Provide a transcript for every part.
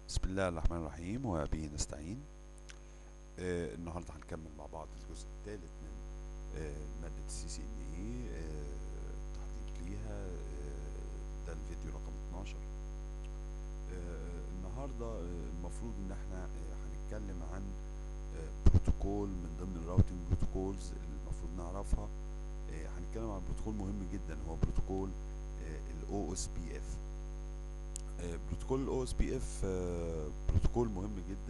بسم الله الرحمن الرحيم وبه نستعين آه النهارده هنكمل مع بعض الجزء الثالث من آه مادة السي سي ان اي التحضير ليها آه ده الفيديو رقم 12 آه النهارده آه المفروض ان احنا آه هنتكلم عن آه بروتوكول من ضمن الراوتنج بروتوكولز اللي المفروض نعرفها آه هنتكلم عن بروتوكول مهم جدا هو بروتوكول الاو اس بي اف بروتوكول الاو اس بي اف بروتوكول مهم جدا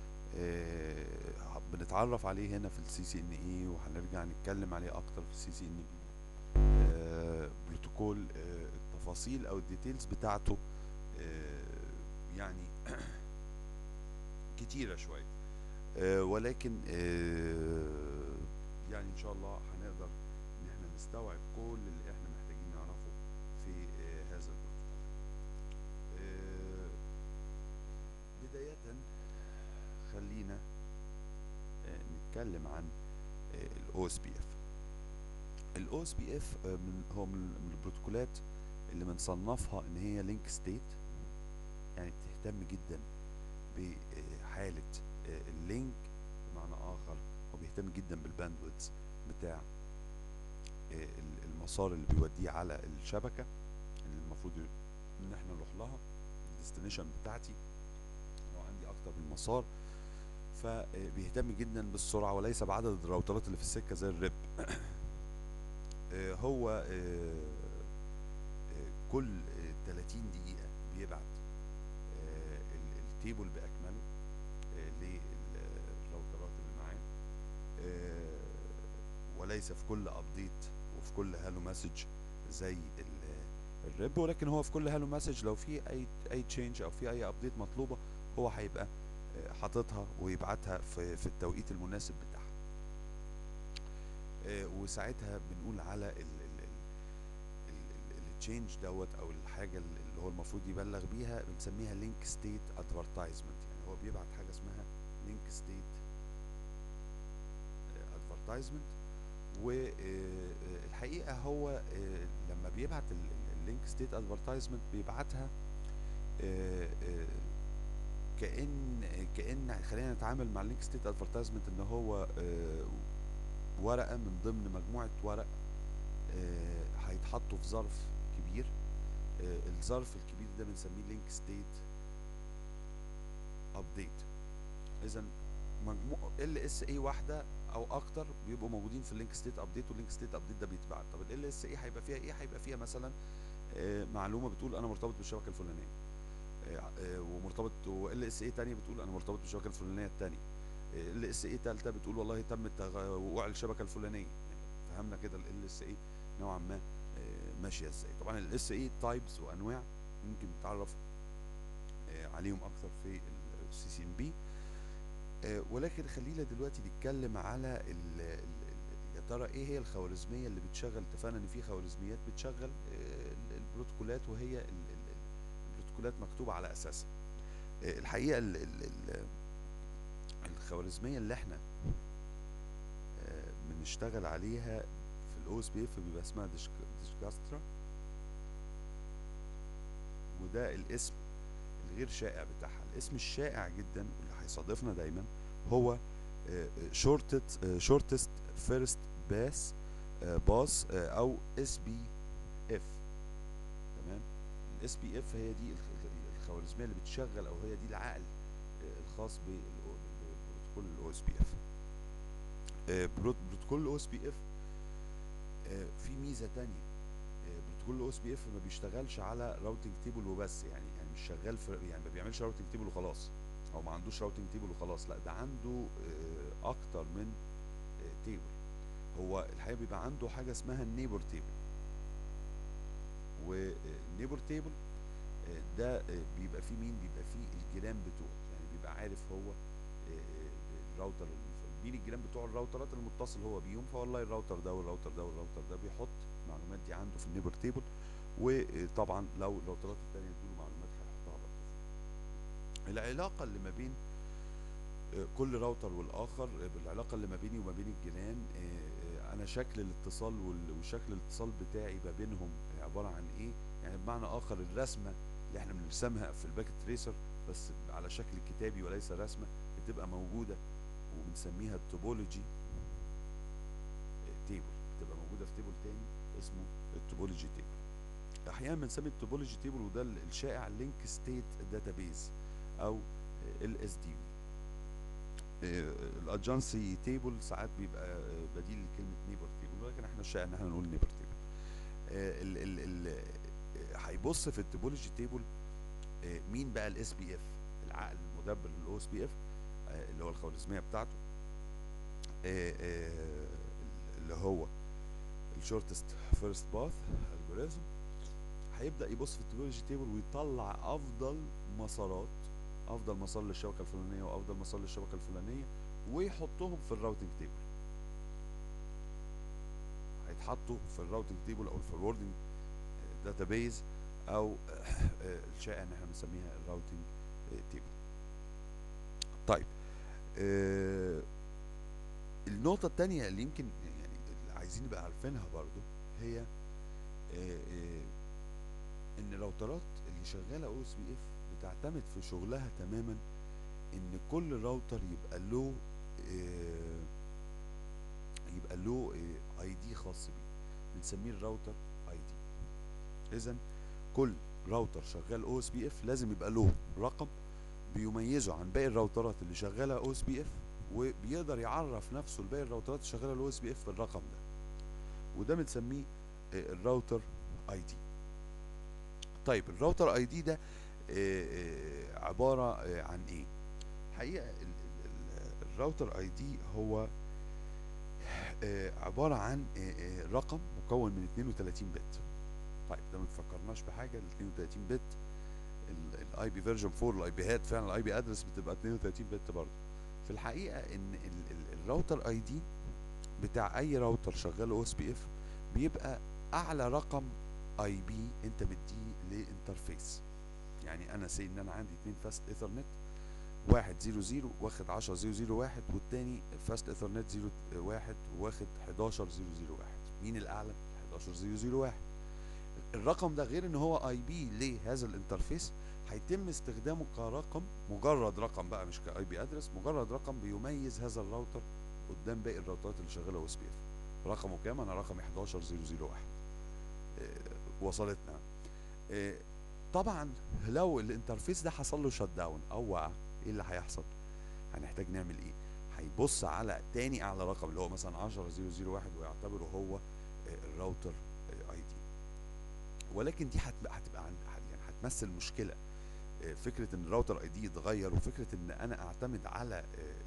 آه، بنتعرف عليه هنا في السي سي ان اي وهنرجع نتكلم عليه اكتر في السي سي ان بي بروتوكول آه، التفاصيل او الديتيلز بتاعته آه، يعني كتيره شويه آه، ولكن آه، يعني ان شاء الله هنقدر ان احنا نستوعب كل اللي احنا محتاجين نعرفه في آه، هذا البروتوكول آه، بداية خلينا آه، نتكلم عن الاو اس بي اف الاو اس بي اف هو من من البروتوكولات اللي بنصنفها ان هي لينك ستيت يعني بتهتم جدا بحالة آه، اللينك بمعنى اخر هو بيهتم جدا بالباندويدز بتاع آه، المسار اللي بيوديه على الشبكة اللي المفروض ان احنا نروح لها الديستنيشن بتاعتي لو عندي اكتر من مسار فبيهتم جدا بالسرعه وليس بعدد الراوترات اللي في السكه زي الريب آه، هو آه، آه، كل آه، 30 دقيقه بيبعت آه، ال- التيبل باكمله آه، للراوترات اللي معاه آه، وليس في كل ابديت وفي كل هالو مسج زي ال- الريب ولكن هو في كل هالو مسج لو في اي اي تشينج او في اي ابديت مطلوبه هو هيبقى آه، حاططها ويبعتها في في التوقيت المناسب بتاعها آه، وساعتها بنقول على ال ال التشينج دوت او الحاجه اللي هو المفروض يبلغ بيها بنسميها لينك ستيت ادفرتايزمنت يعني هو بيبعت حاجه اسمها لينك ستيت ادفرتايزمنت والحقيقه هو آه، لما بيبعت اللينك ستيت ادفرتايزمنت بيبعتها آه، آه، كان كان خلينا نتعامل مع اللينك ستيت ادفرتايزمنت ان هو آه، ورقه من ضمن مجموعه ورق آه، هيتحطوا في ظرف كبير آه، الظرف الكبير ده بنسميه لينك ستيت ابديت اذا مجموع ال اس اي واحده او اكتر بيبقوا موجودين في اللينك ستيت ابديت واللينك ستيت ابديت ده بيتبعت طب ال اس اي هيبقى فيها ايه هيبقى فيها مثلا آه، معلومه بتقول انا مرتبط بالشبكه الفلانيه آه، آه، ومرتبط وال اس اي تانية بتقول انا مرتبط بالشبكه الفلانيه التانية ال اس اي تالتة بتقول والله تم التغ- وقوع الشبكه الفلانيه فهمنا كده ال اس اي نوعا ما آه، ماشيه ازاي طبعا ال اس اي تايبس وانواع ممكن نتعرف آه، عليهم اكثر في السي سي ام بي ولكن خلينا دلوقتي نتكلم على ال ال ال- يا ترى ايه هي الخوارزميه اللي بتشغل اتفقنا ان في خوارزميات بتشغل آه، ال- البروتوكولات وهي ال- ال- ال- البروتوكولات مكتوبه على اساسها آه، الحقيقه ال ال ال الخوارزميه اللي احنا آه، بنشتغل عليها في الاو اس بي اف بيبقى اسمها ديشكاسترا وده الاسم الغير شائع بتاعها الاسم الشائع جدا واللي هيصادفنا دايما هو شورتست شورتست فيرست باس باس او اس بي اف تمام الاس بي اف هي دي الخ- الخوارزميه اللي بتشغل او هي دي العقل آه، الخاص ببروتوكول الاو اس بي اف بروتوكول الاو اس بي اف في ميزه تانية آه، بروتوكول الاو اس بي اف ما بيشتغلش على راوتنج تيبل وبس يعني يعني مش شغال في يعني ما بيعملش راوتنج تيبل وخلاص او ما عندوش راوتنج تيبل وخلاص لا ده عنده آه، اكتر من تيبل هو الحقيقه بيبقى عنده حاجه اسمها النيبر تيبل والنيبر تيبل ده آه، بيبقى فيه مين بيبقى فيه الجيران بتوعه يعني بيبقى عارف هو آه، آه، الراوتر الف- مين الجيران بتوع الراوترات المتصل هو بيهم فوالله الراوتر ده والراوتر ده والراوتر ده بيحط المعلومات دي عنده في النيبر تيبل وطبعا لو الراوترات التانية ادوله معلومات هيحطها برضه العلاقة اللي ما بين آه، كل راوتر والاخر آه، العلاقه اللي ما بيني وما بين الجيران آه، آه، انا شكل الاتصال وال- وشكل الاتصال بتاعي ما بينهم عباره عن ايه يعني بمعنى اخر الرسمه اللي احنا بنرسمها في الباكت تريسر بس على شكل كتابي وليس رسمه بتبقى موجوده وبنسميها التوبولوجي تيبل بتبقى موجوده في تيبل تاني اسمه التوبولوجي تيبل احيانا بنسمي التوبولوجي تيبل وده الشائع لينك ستيت داتابيز او ال اس دي الادجانسي تيبل ساعات بيبقى بديل لكلمه نيبر تيبل ولكن احنا الشائع ان احنا نقول نيبر تيبل ال ال ال هيبص في التوبولوجي تيبل مين بقى الاس بي اف العقل المدبر للاو اس بي اف اللي هو الخوارزميه بتاعته اللي هو الشورتست فيرست باث الجوريزم هيبدا يبص في التوبولوجي تيبل ويطلع افضل مسارات افضل مسار للشبكه الفلانيه وافضل مسار للشبكه الفلانيه ويحطهم في الراوتنج تيبل هيتحطوا في الراوتنج تيبل او الفوروردنج داتابيز او الشائع ان احنا بنسميها الراوتنج تيبل طيب آه النقطة التانية اللي يمكن يعني اللي عايزين نبقى عارفينها برضو هي آه آه ان الراوترات اللي شغالة او اس بي اف بتعتمد في شغلها تماما ان كل راوتر يبقى له يبقى له اي دي خاص بيه بنسميه الراوتر اي دي اذا كل راوتر شغال او اس بي اف لازم يبقى له رقم بيميزه عن باقي الراوترات اللي شغاله او اس بي اف وبيقدر يعرف نفسه لباقي الراوترات اللي شغاله الاو اس بي اف بالرقم ده وده بنسميه الراوتر اي دي طيب الراوتر اي دي ده عباره عن ايه حقيقه الراوتر اي دي هو عباره عن رقم مكون من 32 بت طيب ده ما تفكرناش بحاجه ال 32 بت الاي بي فيرجن 4 الاي بي هات فعلا الاي بي ادرس بتبقى 32 بت برضه في الحقيقه ان الراوتر اي دي بتاع اي راوتر شغال او اس بي اف بيبقى اعلى رقم اي بي انت مديه لانترفيس يعني انا سي ان انا عندي اتنين فاست ايثرنت واحد زيرو زيرو واخد عشرة زيرو زيرو واحد والتاني فاست ايثرنت زيرو واحد واخد حداشر زيرو زيرو واحد مين الاعلى؟ حداشر زيرو زيرو واحد الرقم ده غير ان هو اي بي لهذا الانترفيس هيتم استخدامه كرقم مجرد رقم بقى مش كاي بي ادرس مجرد رقم بيميز هذا الراوتر قدام باقي الراوترات اللي شغاله او اس بي اف رقمه كام انا رقم 11001 إيه وصلتنا إيه طبعا لو الانترفيس ده حصل له شت داون او وقع ايه اللي هيحصل هنحتاج نعمل ايه هيبص على تاني اعلى رقم اللي هو مثلا 10001 ويعتبره هو إيه الراوتر اي دي ولكن دي هتبقى هتبقى يعني هتمثل مشكله فكره ان الراوتر اي دي يتغير وفكره ان انا اعتمد على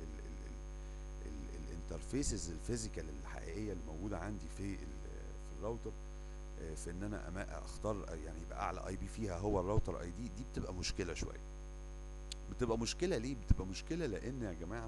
الانترفيسز الفيزيكال الحقيقيه اللي موجوده عندي في في الراوتر في ان انا اختار يعني يبقى اعلى اي بي فيها هو الراوتر اي دي دي بتبقى مشكله شويه بتبقى مشكله ليه بتبقى مشكله لان يا جماعه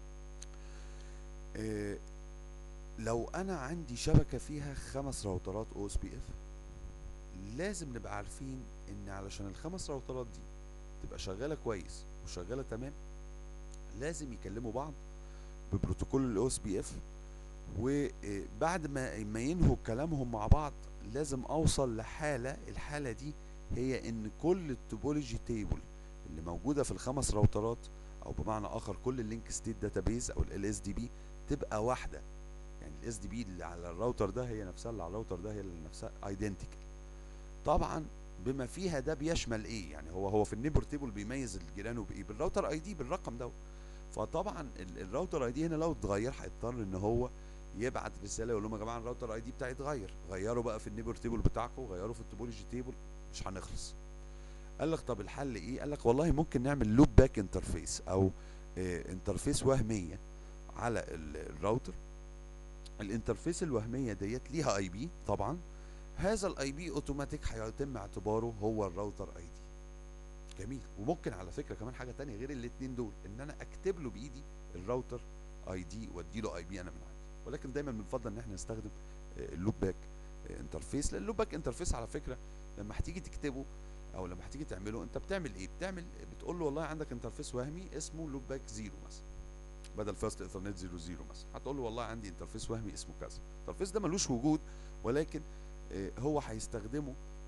لو انا عندي شبكه فيها خمس راوترات او اس بي اف لازم نبقى عارفين ان علشان الخمس راوترات دي تبقى شغاله كويس وشغاله تمام لازم يكلموا بعض ببروتوكول الاو اس بي اف وبعد ما ما ينهوا كلامهم مع بعض لازم اوصل لحاله الحاله دي هي ان كل التوبولوجي تيبل اللي موجوده في الخمس راوترات او بمعنى اخر كل اللينك ستيت داتابيز او ال اس دي بي تبقى واحده يعني الاس دي بي اللي على الراوتر ده هي نفسها اللي على الراوتر ده هي اللي نفسها ايدنتيكال طبعا بما فيها ده بيشمل ايه يعني هو هو في النيبر تيبل بيميز الجيران بايه بالراوتر اي دي بالرقم ده فطبعا الراوتر اي دي هنا لو اتغير هيضطر ان هو يبعت رساله يقول لهم يا جماعه الراوتر اي دي بتاعي اتغير غيروا بقى في النيبر تيبل بتاعكم غيروا في التوبولوجي تيبل مش هنخلص قال لك طب الحل ايه قال لك والله ممكن نعمل لوب باك انترفيس او اه انترفيس وهميه على الراوتر الانترفيس الوهميه ديت ليها اي بي طبعا هذا الاي بي اوتوماتيك هيتم اعتباره هو الراوتر اي دي جميل وممكن على فكره كمان حاجه تانية غير الاثنين دول ان انا اكتب له بايدي الراوتر اي دي وادي له اي بي انا من عندي ولكن دايما بنفضل ان احنا نستخدم اللوب باك انترفيس لان اللوب باك انترفيس على فكره لما هتيجي تكتبه او لما هتيجي تعمله انت بتعمل ايه بتعمل بتقول له والله عندك انترفيس وهمي اسمه لوب باك زيرو مثلا بدل فاست ايثرنت 00 مثلا هتقول له والله عندي انترفيس وهمي اسمه كذا الانترفيس ده ملوش وجود ولكن هو هيستخدمه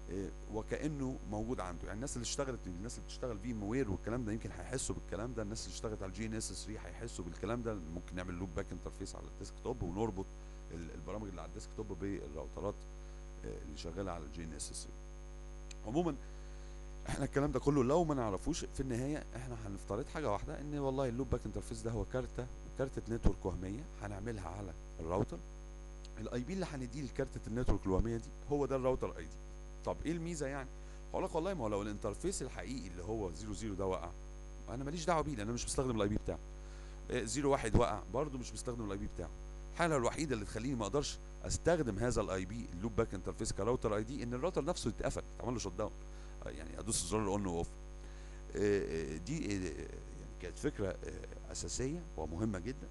آه، وكانه موجود عنده يعني الناس اللي اشتغلت الناس اللي بتشتغل في موير والكلام ده يمكن هيحسوا بالكلام ده الناس اللي اشتغلت على الجي ان اس 3 هيحسوا بالكلام ده ممكن نعمل لوب باك انترفيس على الديسك توب ونربط ال- البرامج اللي على الديسك توب بالراوترات آه، اللي شغاله على الجي ان اس 3 عموما احنا الكلام ده كله لو ما نعرفوش في النهايه احنا هنفترض حاجه واحده ان والله اللوب باك انترفيس ده هو كارته كارته نتورك وهميه هنعملها على الراوتر الاي بي اللي هنديه لكارته النتورك الوهميه دي هو ده الراوتر اي دي طب ايه الميزه يعني هقول لك والله ما هو لو الانترفيس الحقيقي اللي هو 00 ده وقع انا ماليش دعوه بيه لان انا مش بستخدم الاي بي بتاعه إيه، 01 وقع برضه مش بستخدم الاي بي بتاعه الحاله الوحيده اللي تخليني ما اقدرش استخدم هذا الاي بي اللوب باك انترفيس كراوتر اي دي ان الراوتر نفسه يتقفل يتعمل له شت داون يعني ادوس زرار اون واوف دي آه، يعني كانت فكره آه، اساسيه ومهمه جدا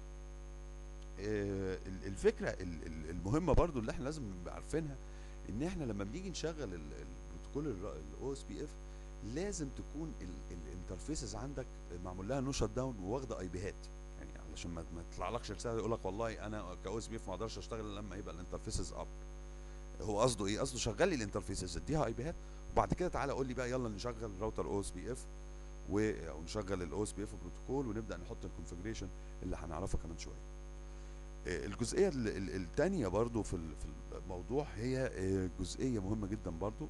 آه، ال- الفكره ال- ال- المهمه برضو اللي احنا لازم نبقى عارفينها ان احنا لما بنيجي نشغل ال- البروتوكول الاو اس بي اف لازم تكون الانترفيسز عندك معمول لها نو شت داون وواخده اي بيهات يعني علشان ما ما تطلعلكش رساله يقول لك والله انا كاو اس بي اف ما اقدرش اشتغل إلا لما يبقى الانترفيسز اب هو قصده ايه قصده شغل لي الانترفيسز اديها اي بيهات وبعد كده تعالى قول لي بقى يلا نشغل راوتر او اس بي اف و او نشغل الاو اس بي اف بروتوكول ونبدا نحط الكونفجريشن اللي هنعرفها كمان شويه آه، الجزئيه الثانيه برضو في ال- في الموضوع هي آه، جزئيه مهمه جدا برضو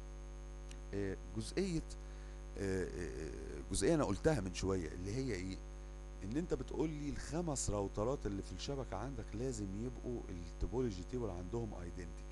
آه، جزئيه آه، آه، جزئيه انا قلتها من شويه اللي هي ايه ان انت بتقول لي الخمس راوترات اللي في الشبكه عندك لازم يبقوا التوبولوجي تيبل عندهم ايدنتيكال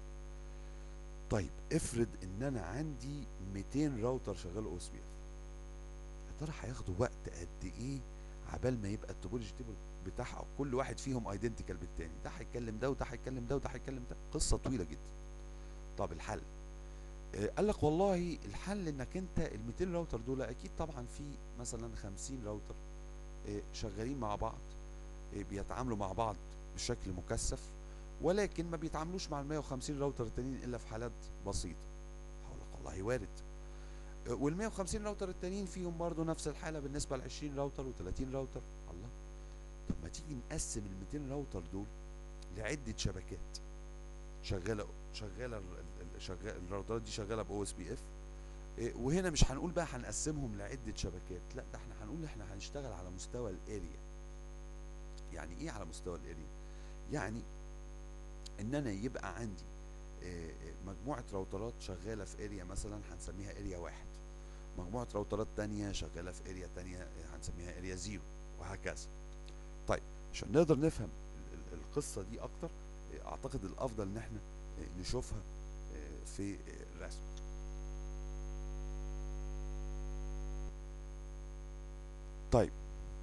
طيب افرض ان انا عندي 200 راوتر شغال او اس بي اف يا ترى هياخدوا وقت قد ايه عبال ما يبقى التوبولوجي تيبل بتاعها كل واحد فيهم ايدنتيكال بالتاني ده هيتكلم ده وده هيتكلم ده وده هيتكلم ده قصه طويله جدا طب الحل آه، قال لك والله الحل انك انت ال 200 راوتر دول اكيد طبعا في مثلا 50 راوتر آه، شغالين مع بعض آه، بيتعاملوا مع بعض بشكل مكثف ولكن ما بيتعاملوش مع ال 150 راوتر التانيين الا في حالات بسيطه هقول لك والله وارد وال 150 راوتر التانيين فيهم برضه نفس الحاله بالنسبه ل 20 راوتر و30 راوتر الله طب ما تيجي نقسم ال 200 راوتر دول لعده شبكات شغاله شغاله ال- ال- شغال الراوترات دي شغاله باو اس بي اف وهنا مش هنقول بقى هنقسمهم لعده شبكات لا ده احنا هنقول احنا هنشتغل على مستوى الاريا يعني ايه على مستوى الاريا يعني ان انا يبقى عندي آه، آه، مجموعه راوترات شغاله في اريا مثلا هنسميها اريا واحد مجموعه راوترات تانية شغاله في اريا تانية آه، هنسميها اريا زيرو وهكذا طيب عشان نقدر نفهم ال- ال- القصه دي اكتر آه، اعتقد الافضل ان احنا آه، نشوفها آه، في آه، الرسم طيب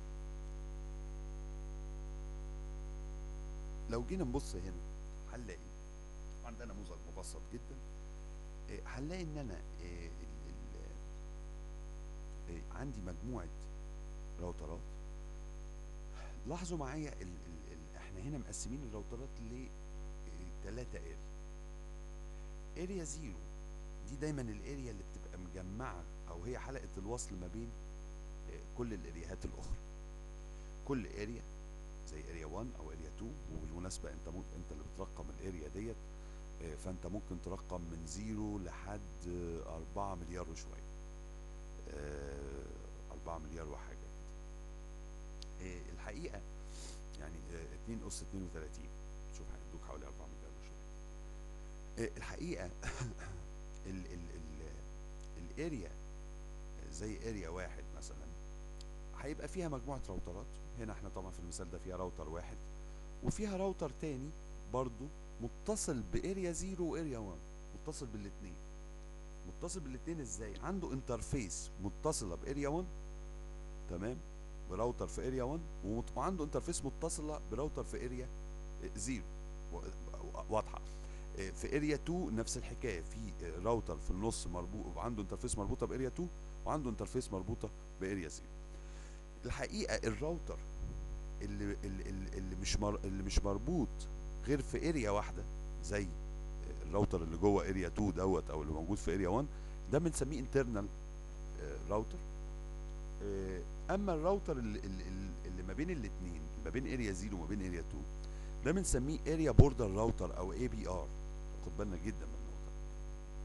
لو جينا نبص هنا هنلاقي عندنا نموذج مبسط جدا آه، هنلاقي ان انا آه، ال- ال- آه، عندي مجموعه راوترات لاحظوا معايا ال ال ال احنا هنا مقسمين الراوترات ل ثلاثة اريا اريا زيرو دي دايما الاريا اللي بتبقى مجمعة او هي حلقة الوصل ما بين آه، كل الارياهات الاخرى كل اريا زي اريا 1 او اريا 2 وبالمناسبة انت ممكن انت اللي بترقم الاريا ديت آه، فانت ممكن ترقم من زيرو لحد آه، 4 مليار وشوية آه، 4 مليار وحاجة كده آه، الحقيقة يعني آه، 2 أس 32 شوف هيدوك حوالي 4 مليار وشوية آه، الحقيقة ال ال ال الاريا زي اريا واحد مثلا هيبقى فيها مجموعة راوترات هنا احنا طبعا في المثال ده فيها راوتر واحد وفيها راوتر تاني برضو متصل باريا زيرو واريا 1 متصل بالاتنين متصل بالاتنين ازاي عنده انترفيس متصلة باريا 1 تمام براوتر في اريا 1 ومت- وعنده انترفيس متصلة براوتر في اريا زيرو و- واضحة آه، في اريا 2 نفس الحكايه في آه، راوتر في النص مربوط وعنده انترفيس مربوطه باريا 2 وعنده انترفيس مربوطه باريا 0 الحقيقه الراوتر اللي اللي, اللي مش مر اللي مش مربوط غير في اريا واحده زي آه، الراوتر اللي جوه اريا 2 دوت او اللي موجود في اريا 1 ده بنسميه انترنال راوتر اما الراوتر اللي, اللي, اللي ما بين الاثنين ما بين اريا 0 وما بين اريا 2 ده بنسميه اريا بوردر راوتر او اي بي ار خد بالنا جدا من النقطه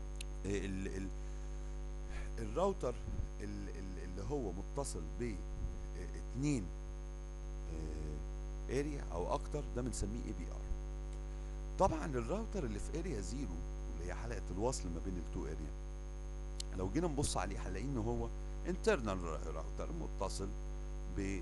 ال ال الراوتر ال- ال- اللي هو متصل ب آه، اتنين اريا او اكتر ده بنسميه اي بي ار طبعا الراوتر اللي في اريا زيرو اللي هي حلقه الوصل ما بين التو اريا لو جينا نبص عليه هنلاقيه ان هو انترنال راوتر متصل ب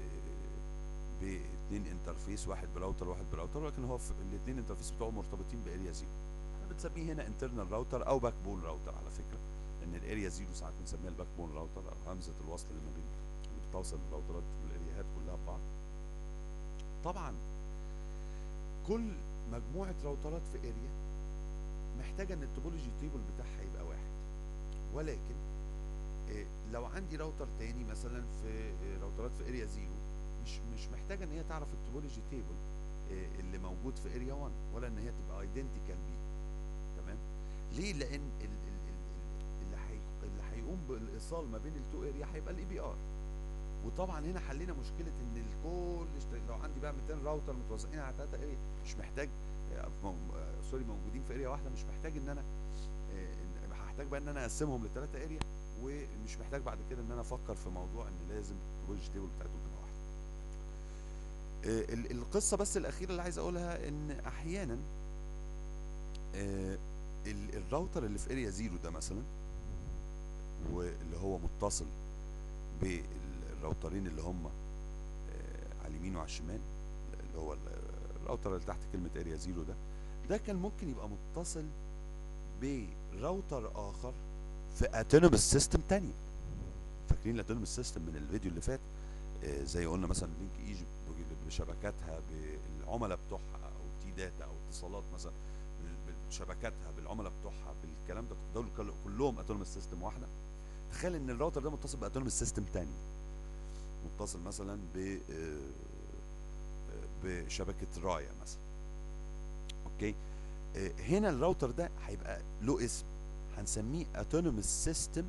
باثنين انترفيس واحد براوتر واحد براوتر ولكن هو الاثنين انترفيس بتوعه مرتبطين باريا زيرو احنا بنسميه هنا انترنال راوتر او باك بون راوتر على فكره لان الاريا زيرو ساعات بنسميها الباك بون راوتر او همزه الوصل اللي ما بين اللي بتوصل الراوترات الارياهات كلها ببعض طبعا كل مجموعه راوترات في اريا محتاجه ان التوبولوجي تيبل بتاعها يبقى واحد ولكن إيه، لو عندي راوتر تاني مثلا في إيه، راوترات في اريا زيرو مش مش محتاجه ان هي تعرف التوبولوجي تيبل إيه، اللي موجود في اريا 1 ولا ان هي تبقى ايدنتيكال بيه تمام ليه لان ال- ال- ال- ال- اللي حي اللي هيقوم بالايصال ما بين التو اريا هيبقى الاي بي ار وطبعا هنا حلينا مشكله ان الكل اشت- لو عندي بقى 200 راوتر متوزعين على ثلاثه اريا مش محتاج آه، مو- آه، سوري موجودين في اريا واحده مش محتاج ان انا آه، إن- هحتاج بقى ان انا اقسمهم لثلاثه اريا ومش محتاج بعد كده ان انا افكر في موضوع ان لازم الويدج تيبل بتاعته تبقى واحده آه، ال- القصه بس الاخيره اللي عايز اقولها ان احيانا آه، ال- الراوتر اللي في اريا زيرو ده مثلا واللي هو متصل بالراوترين اللي هم آه، على اليمين وعلى الشمال اللي هو ال- الراوتر اللي تحت كلمه اريا زيرو ده ده كان ممكن يبقى متصل براوتر اخر في اتونومس سيستم تانية فاكرين الاتونومس سيستم من الفيديو اللي فات آه، زي قلنا مثلا لينك ايجيبت بشبكاتها بالعملاء بتوعها او تي داتا او اتصالات مثلا بال- بشبكاتها بالعملاء بتوعها بالكلام ده دول كل- كلهم اتونومس سيستم واحده تخيل ان الراوتر ده متصل باتونومس سيستم تاني متصل مثلا ب آه، آه، بشبكه رايا مثلا اوكي آه، هنا الراوتر ده هيبقى له اسم هنسميه autonomous system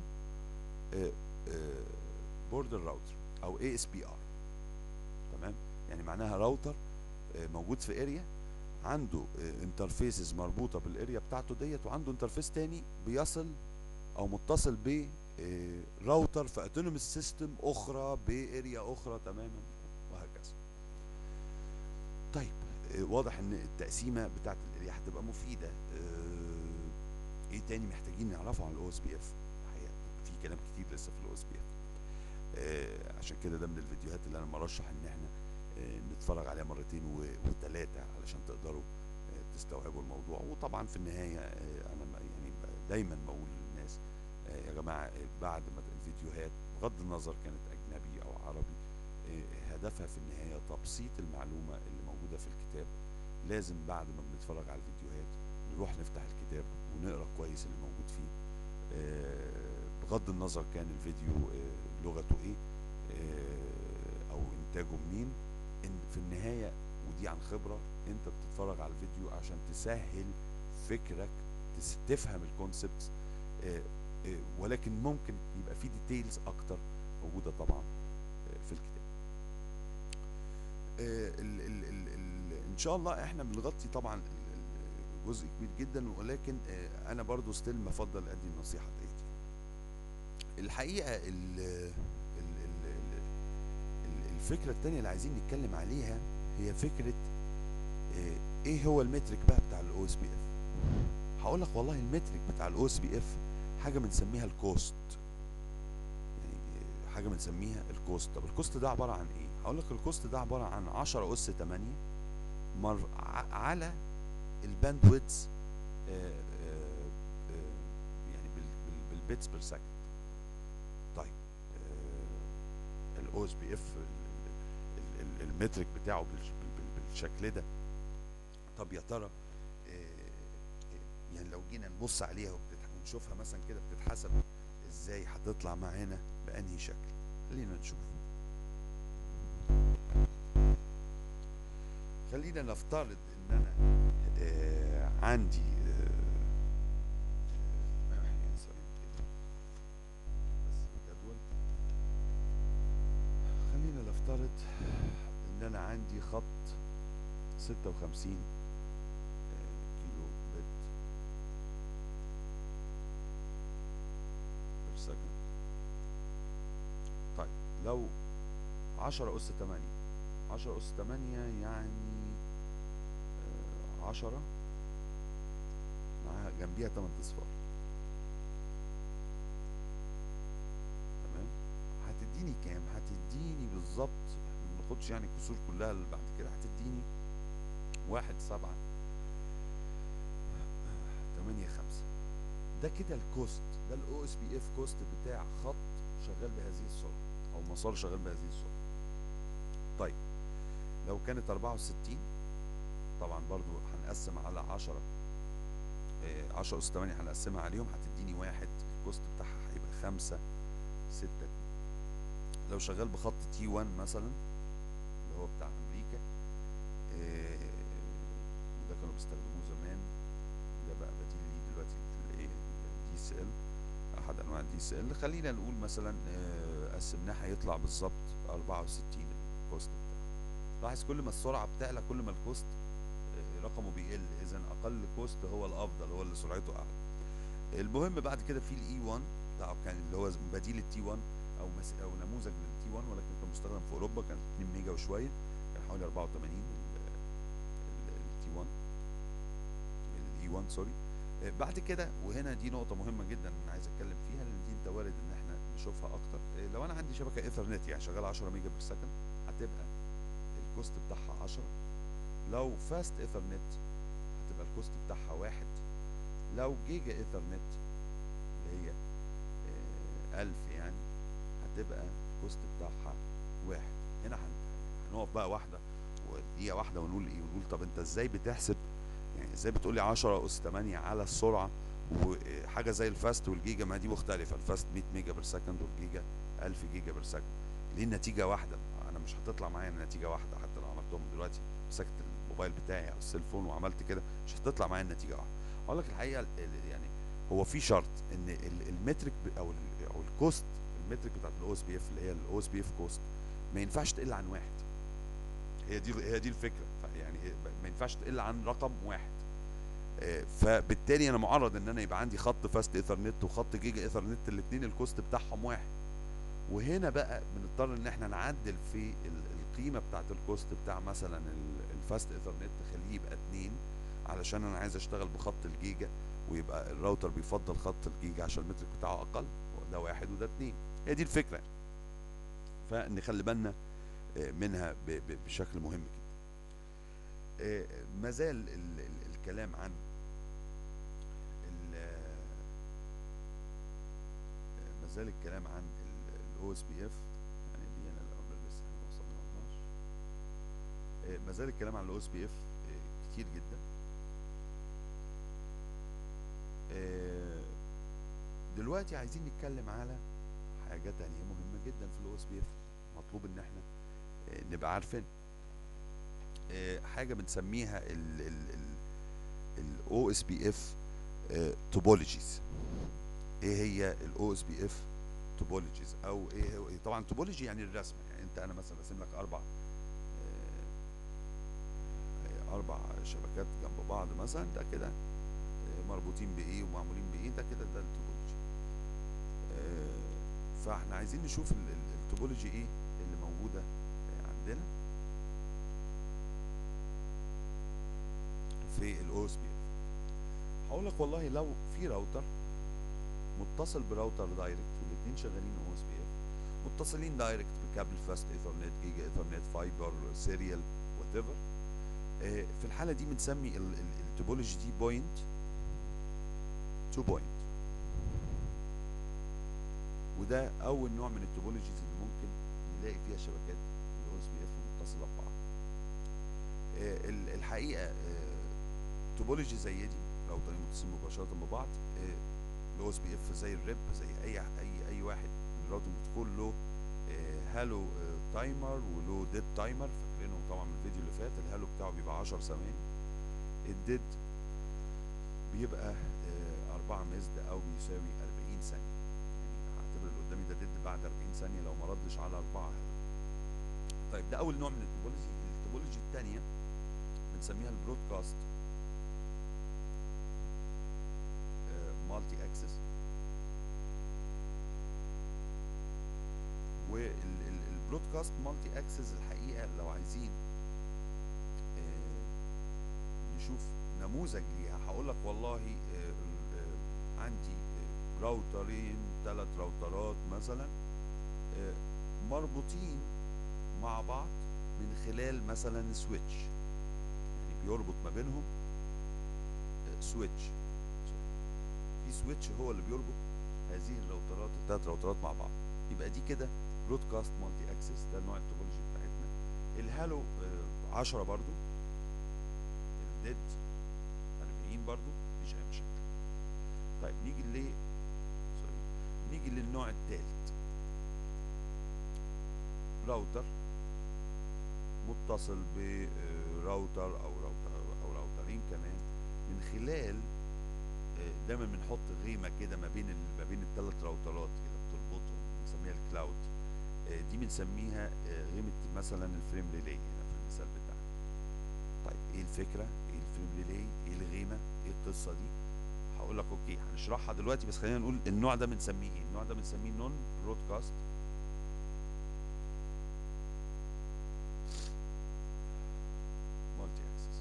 بوردر راوتر او اي اس بي ار تمام يعني معناها راوتر آه، موجود في اريا عنده انترفيسز مربوطه بالاريا بتاعته ديت وعنده انترفيس تاني بيصل او متصل ب آه، راوتر في autonomous سيستم اخرى باريا اخرى تماما وهكذا طيب آه، واضح ان التقسيمه بتاعت الاريا هتبقى مفيده آه، ايه تاني محتاجين نعرفه عن الاو اس بي اف في كلام كتير لسه في الاو اس بي اف عشان كده ده من الفيديوهات اللي انا مرشح ان احنا آه، نتفرج عليها مرتين وثلاثه علشان تقدروا آه، تستوعبوا الموضوع وطبعا في النهايه آه، انا ب- يعني ب- دايما بقول للناس آه، يا جماعه آه، بعد ما الفيديوهات بغض النظر كانت اجنبي او عربي آه، هدفها في النهايه تبسيط المعلومه اللي موجوده في الكتاب لازم بعد ما بنتفرج على الفيديوهات نروح نفتح الكتاب ونقرا كويس اللي موجود فيه آه، بغض النظر كان الفيديو آه، لغته ايه آه، او انتاجه منين ان في النهايه ودي عن خبره انت بتتفرج على الفيديو عشان تسهل فكرك تس- تفهم الكونسبت ولكن ممكن يبقى في ديتيلز اكتر موجوده طبعا آه، في الكتاب آه، ال ال ال ال ان شاء الله احنا بنغطي طبعا ال- ال- جزء كبير جدا ولكن آه، انا برضو ستيل بفضل ادي النصيحه ديت الحقيقه ال ال ال ال ال- الفكره التانية اللي عايزين نتكلم عليها هي فكره آه، ايه هو المترك بقى بتاع الاو اس بي اف هقول لك والله المترك بتاع الاو اس بي اف حاجه بنسميها الكوست يعني آه، حاجه بنسميها الكوست طب الكوست ده عباره عن ايه هقول لك الكوست ده عباره عن 10 اس 8 مر ع- على الباندويدز يعني بال- بال- بالبيتس بير سكند طيب الاو اس بي اف المترك بتاعه بالش- بال- بال- بالشكل ده طب يا ترى آه، يعني لو جينا نبص عليها وبتتح- ونشوفها مثلا كده بتتحسب ازاي هتطلع معانا بانهي شكل خلينا نشوف خلينا نفترض ان انا آه عندي آه آه، يعني ثواني كده. بس الجدول خلينا نفترض ان انا عندي خط 56 آه، كيلو بت لو عشرة أس تمانية عشرة أس تمانية يعني آه، عشرة معاها جنبيها تمن أصفار تمام هتديني كام هتديني بالظبط ما ناخدش يعني الكسور كلها اللي بعد كده هتديني واحد سبعة تمانية خمسة ده كده الكوست ده الاو اس بي اف كوست بتاع خط شغال بهذه السرعة او مسار شغال بهذه السرعة طيب لو كانت 64 طبعا برضو هنقسم على 10 آه، 10 اس 8 هنقسمها عليهم هتديني واحد الكوست بتاعها هيبقى 5 6 لو شغال بخط تي 1 مثلا اللي هو بتاع امريكا آه، وده كانوا بيستخدموه زمان ده بقى بديل ليه دلوقتي الايه الدي اس ال احد انواع الدي اس ال خلينا نقول مثلا آه، قسمناه هيطلع بالظبط 64 الكوست بتاعه لاحظ كل ما السرعه بتعلى كل ما الكوست آه، رقمه بيقل اذا اقل كوست هو الافضل هو اللي سرعته اعلى المهم بعد كده في الاي 1 بتاعه كان اللي هو بديل التي 1 او مس او نموذج للتي 1 ولكن كان مستخدم في اوروبا كان 2 ميجا وشويه كان حوالي 84 التي 1 الاي 1 سوري آه، بعد كده وهنا دي نقطة مهمة جدا أنا عايز أتكلم فيها لأن دي أنت وارد إن إحنا نشوفها أكتر آه، لو أنا عندي شبكة إيثرنت يعني شغالة 10 ميجا بير سكند هتبقى الكوست بتاعها 10 لو فاست إيثرنت هتبقى الكوست بتاعها واحد لو جيجا إيثرنت اللي هي آه، 1000 يعني هتبقى الكوست بتاعها واحد هنا هن- هنقف بقى واحدة ودقيقة واحدة ونقول إيه ونقول طب أنت إزاي بتحسب يعني ازاي بتقولي 10 اس 8 على السرعه وحاجه زي الفاست والجيجا ما دي مختلفه الفاست 100 ميجا بير سكند والجيجا 1000 جيجا بير سكند ليه النتيجه واحده انا مش هتطلع معايا النتيجه واحده حتى لو عملتهم دلوقتي مسكت الموبايل بتاعي او السيلفون وعملت كده مش هتطلع معايا النتيجه واحده اقول لك الحقيقه ال- ال- يعني هو في شرط ان ال- المترك ب- او ال- او الكوست المترك بتاعت الاو اس بي اف اللي هي الاو اس بي اف كوست ما ينفعش تقل عن واحد هي دي هي دي الفكره يعني ما ينفعش تقل عن رقم واحد آه، فبالتالي انا معرض ان انا يبقى عندي خط فاست ايثرنت وخط جيجا ايثرنت الاثنين الكوست بتاعهم واحد وهنا بقى بنضطر ان احنا نعدل في ال- القيمه بتاعت الكوست بتاع مثلا ال- الفاست ايثرنت نخليه يبقى اتنين علشان انا عايز اشتغل بخط الجيجا ويبقى الراوتر بيفضل خط الجيجا عشان المترك بتاعه اقل ده واحد وده اتنين هي دي الفكره فنخلي بالنا آه، منها ب- ب- بشكل مهم جدا آه، ما زال ال- ال- الكلام عن ال- آه، ما زال الكلام عن الاو اس بي اف يعني دي انا الاول لسه احنا ما وصلنالهاش آه، ما زال الكلام عن الاو اس بي اف كتير جدا آه، دلوقتي عايزين نتكلم على حاجة تانية مهمة جدا في الاو اس بي اف مطلوب ان احنا آه، نبقى عارفين آه، حاجة بنسميها ال ال ال الاو اس بي اف توبولوجيز ايه هي الاو اس بي اف توبولوجيز او ايه هو طبعا توبولوجي يعني الرسمه يعني انت انا مثلا راسم لك اربع آه، آه، اربع شبكات جنب بعض مثلا ده كده آه، مربوطين بايه ومعمولين بايه ده كده ده التوبولوجي آه، فاحنا عايزين نشوف ال- ال- التوبولوجي ايه اللي موجوده آه، عندنا في الاو اس بي اف هقول لك والله لو في راوتر متصل براوتر دايركت والاثنين شغالين او اس بي اف متصلين دايركت بكابل فاست ايثرنت جيجا ايثرنت فايبر سيريال وات ايفر في الحاله دي بنسمي ال- ال- التوبولوجي دي بوينت تو بوينت وده اول نوع من التوبولوجيز اللي ممكن نلاقي فيها شبكات الاو اس بي اف متصله ببعض آه، ال- الحقيقه آه، توبولوجي زي دي راوترين متصلين مباشره ببعض الاو اس بي اف زي الريب زي اي اي اي واحد من الراوتنج بتكون له آه، هالو آه، تايمر وله ديد تايمر فاكرينه طبعا من الفيديو اللي فات الهالو بتاعه بيبقى 10 ثواني الديد بيبقى آه، 4 مزد او بيساوي 40 ثانيه يعني هعتبر اللي قدامي ده ديد بعد 40 ثانيه لو ما ردش على 4 طيب ده اول نوع من التوبولوجي التوبولوجي الثانيه بنسميها البرودكاست مالتي اكسس البرودكاست مالتي اكسس الحقيقه لو عايزين آه، نشوف نموذج ليها هقول لك والله آه، آه، عندي آه، راوترين ثلاث راوترات مثلا آه، مربوطين مع بعض من خلال مثلا سويتش يعني بيربط ما بينهم آه، سويتش في سويتش هو اللي بيربط هذه الراوترات الثلاث راوترات مع بعض يبقى دي كده برودكاست مالتي اكسس ده نوع التوبولوجي بتاعتنا الهالو آه، 10 برضو الديد 40 برضو مفيش اي مشاكل طيب نيجي ل سوري نيجي للنوع الثالث راوتر متصل براوتر او راوتر او راوترين كمان من خلال آه، دايما بنحط غيمه كده ما بين ال- ما بين الثلاث راوترات كده بتربطهم بنسميها الكلاود آه، دي بنسميها آه، غيمه مثلا الفريم ريلي هنا في المثال بتاعنا طيب ايه الفكره ايه الفريم ريلي ايه الغيمه ايه القصه دي هقول لك اوكي هنشرحها دلوقتي بس خلينا نقول النوع ده بنسميه ايه النوع ده بنسميه نون برودكاست مالتي اكسس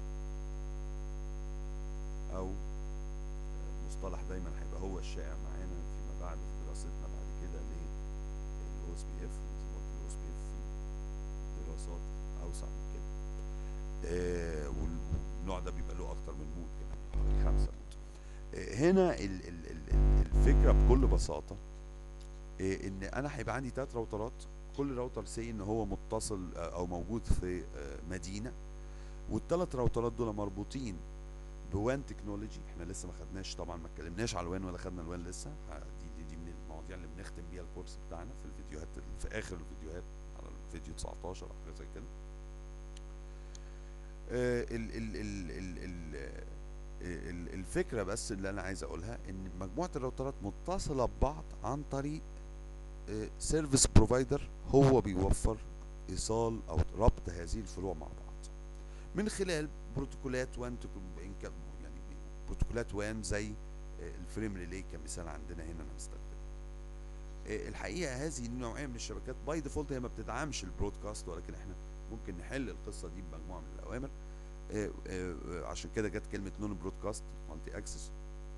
او آه، مصطلح دايما هيبقى هو الشائع معانا فيما بعد في دراستنا بعد كده للاو اس بي اف زي ما قلت الاو اس بي اف في دراسات اوسع من كده آه، والنوع ده بيبقى له اكتر من مود كمان حوالي خمسه مود آه، هنا ال- ال- ال- ال- الفكره بكل بساطه آه، ان انا هيبقى عندي ثلاث راوترات كل راوتر سي ان هو متصل آه، او موجود في آه، مدينه والثلاث راوترات دول مربوطين بوان تكنولوجي احنا لسه ما خدناش طبعا ما اتكلمناش على الوان ولا خدنا الوان لسه ه- دي دي, دي من المواضيع اللي بنختم بيها الكورس بتاعنا في الفيديوهات ال- في اخر الفيديوهات على الفيديو 19 او حاجه زي كده آه، ال ال ال ال ال آه، ال- الفكره بس اللي انا عايز اقولها ان مجموعه الراوترات متصله ببعض عن طريق سيرفيس بروفايدر هو بيوفر ايصال او ربط هذه الفروع مع بعض من خلال بروتوكولات وان تكون- إن كان- يعني بروتوكولات وان زي آه، الفريم ريلي كمثال عندنا هنا انا مستخدم آه، الحقيقه هذه النوعيه من الشبكات باي ديفولت هي ما بتدعمش البرودكاست ولكن احنا ممكن نحل القصه دي بمجموعه من الاوامر آه، آه، آه، عشان كده جت كلمه نون برودكاست مالتي اكسس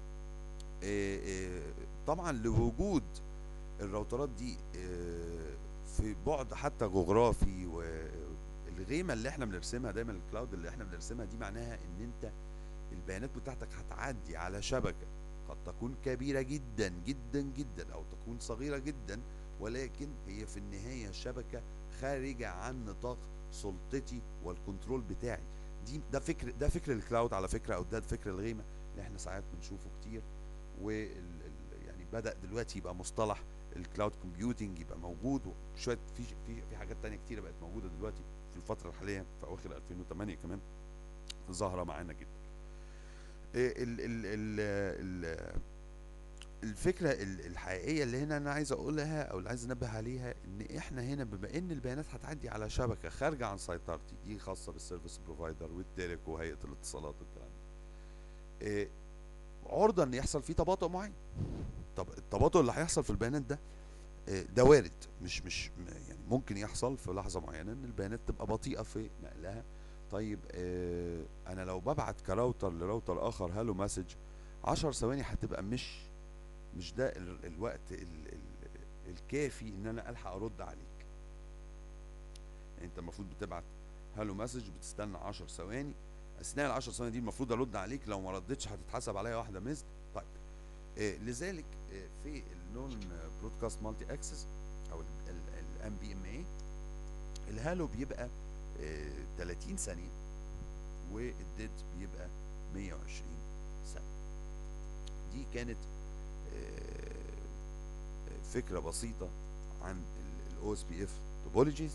طبعا لوجود الراوترات دي آه، في بعد حتى جغرافي والغيمه اللي احنا بنرسمها دايما الكلاود اللي احنا بنرسمها دي معناها ان انت البيانات بتاعتك هتعدي على شبكه قد تكون كبيره جدا جدا جدا او تكون صغيره جدا ولكن هي في النهايه شبكه خارجه عن نطاق سلطتي والكنترول بتاعي دي ده فكر ده فكر الكلاود على فكره او ده فكر الغيمه اللي احنا ساعات بنشوفه كتير وال ال- يعني بدا دلوقتي يبقى مصطلح الكلاود كومبيوتنج يبقى موجود وشويه في في في حاجات تانية كتيره بقت موجوده دلوقتي في الفتره الحاليه في اواخر 2008 كمان ظاهره معانا جدا إيه ال ال ال ال الفكره ال- الحقيقيه اللي هنا انا عايز اقولها او اللي عايز انبه عليها ان احنا هنا بما ان البيانات هتعدي على شبكه خارجه عن سيطرتي دي خاصه بالسيرفيس بروفايدر والتيرك وهيئه الاتصالات والكلام ده إيه عرضه ان يحصل فيه تباطؤ معين طب التباطؤ اللي هيحصل في البيانات ده آه، ده وارد مش مش م- يعني ممكن يحصل في لحظه معينه ان البيانات تبقى بطيئه في نقلها طيب آه انا لو ببعت كراوتر لراوتر اخر هالو مسج 10 ثواني هتبقى مش مش ده ال- الوقت ال ال الكافي ان انا الحق ارد عليك يعني انت المفروض بتبعت هالو مسج بتستنى 10 ثواني اثناء ال 10 ثواني دي المفروض ارد عليك لو ما ردتش هتتحسب عليا واحده مزد طيب آه، لذلك آه، في النون برودكاست مالتي اكسس او الام بي ام اي الهالو بيبقى آه، 30 ثانيه والديد بيبقى 120 ثانيه دي كانت آه، آه، فكره بسيطه عن الاو اس بي اف توبولوجيز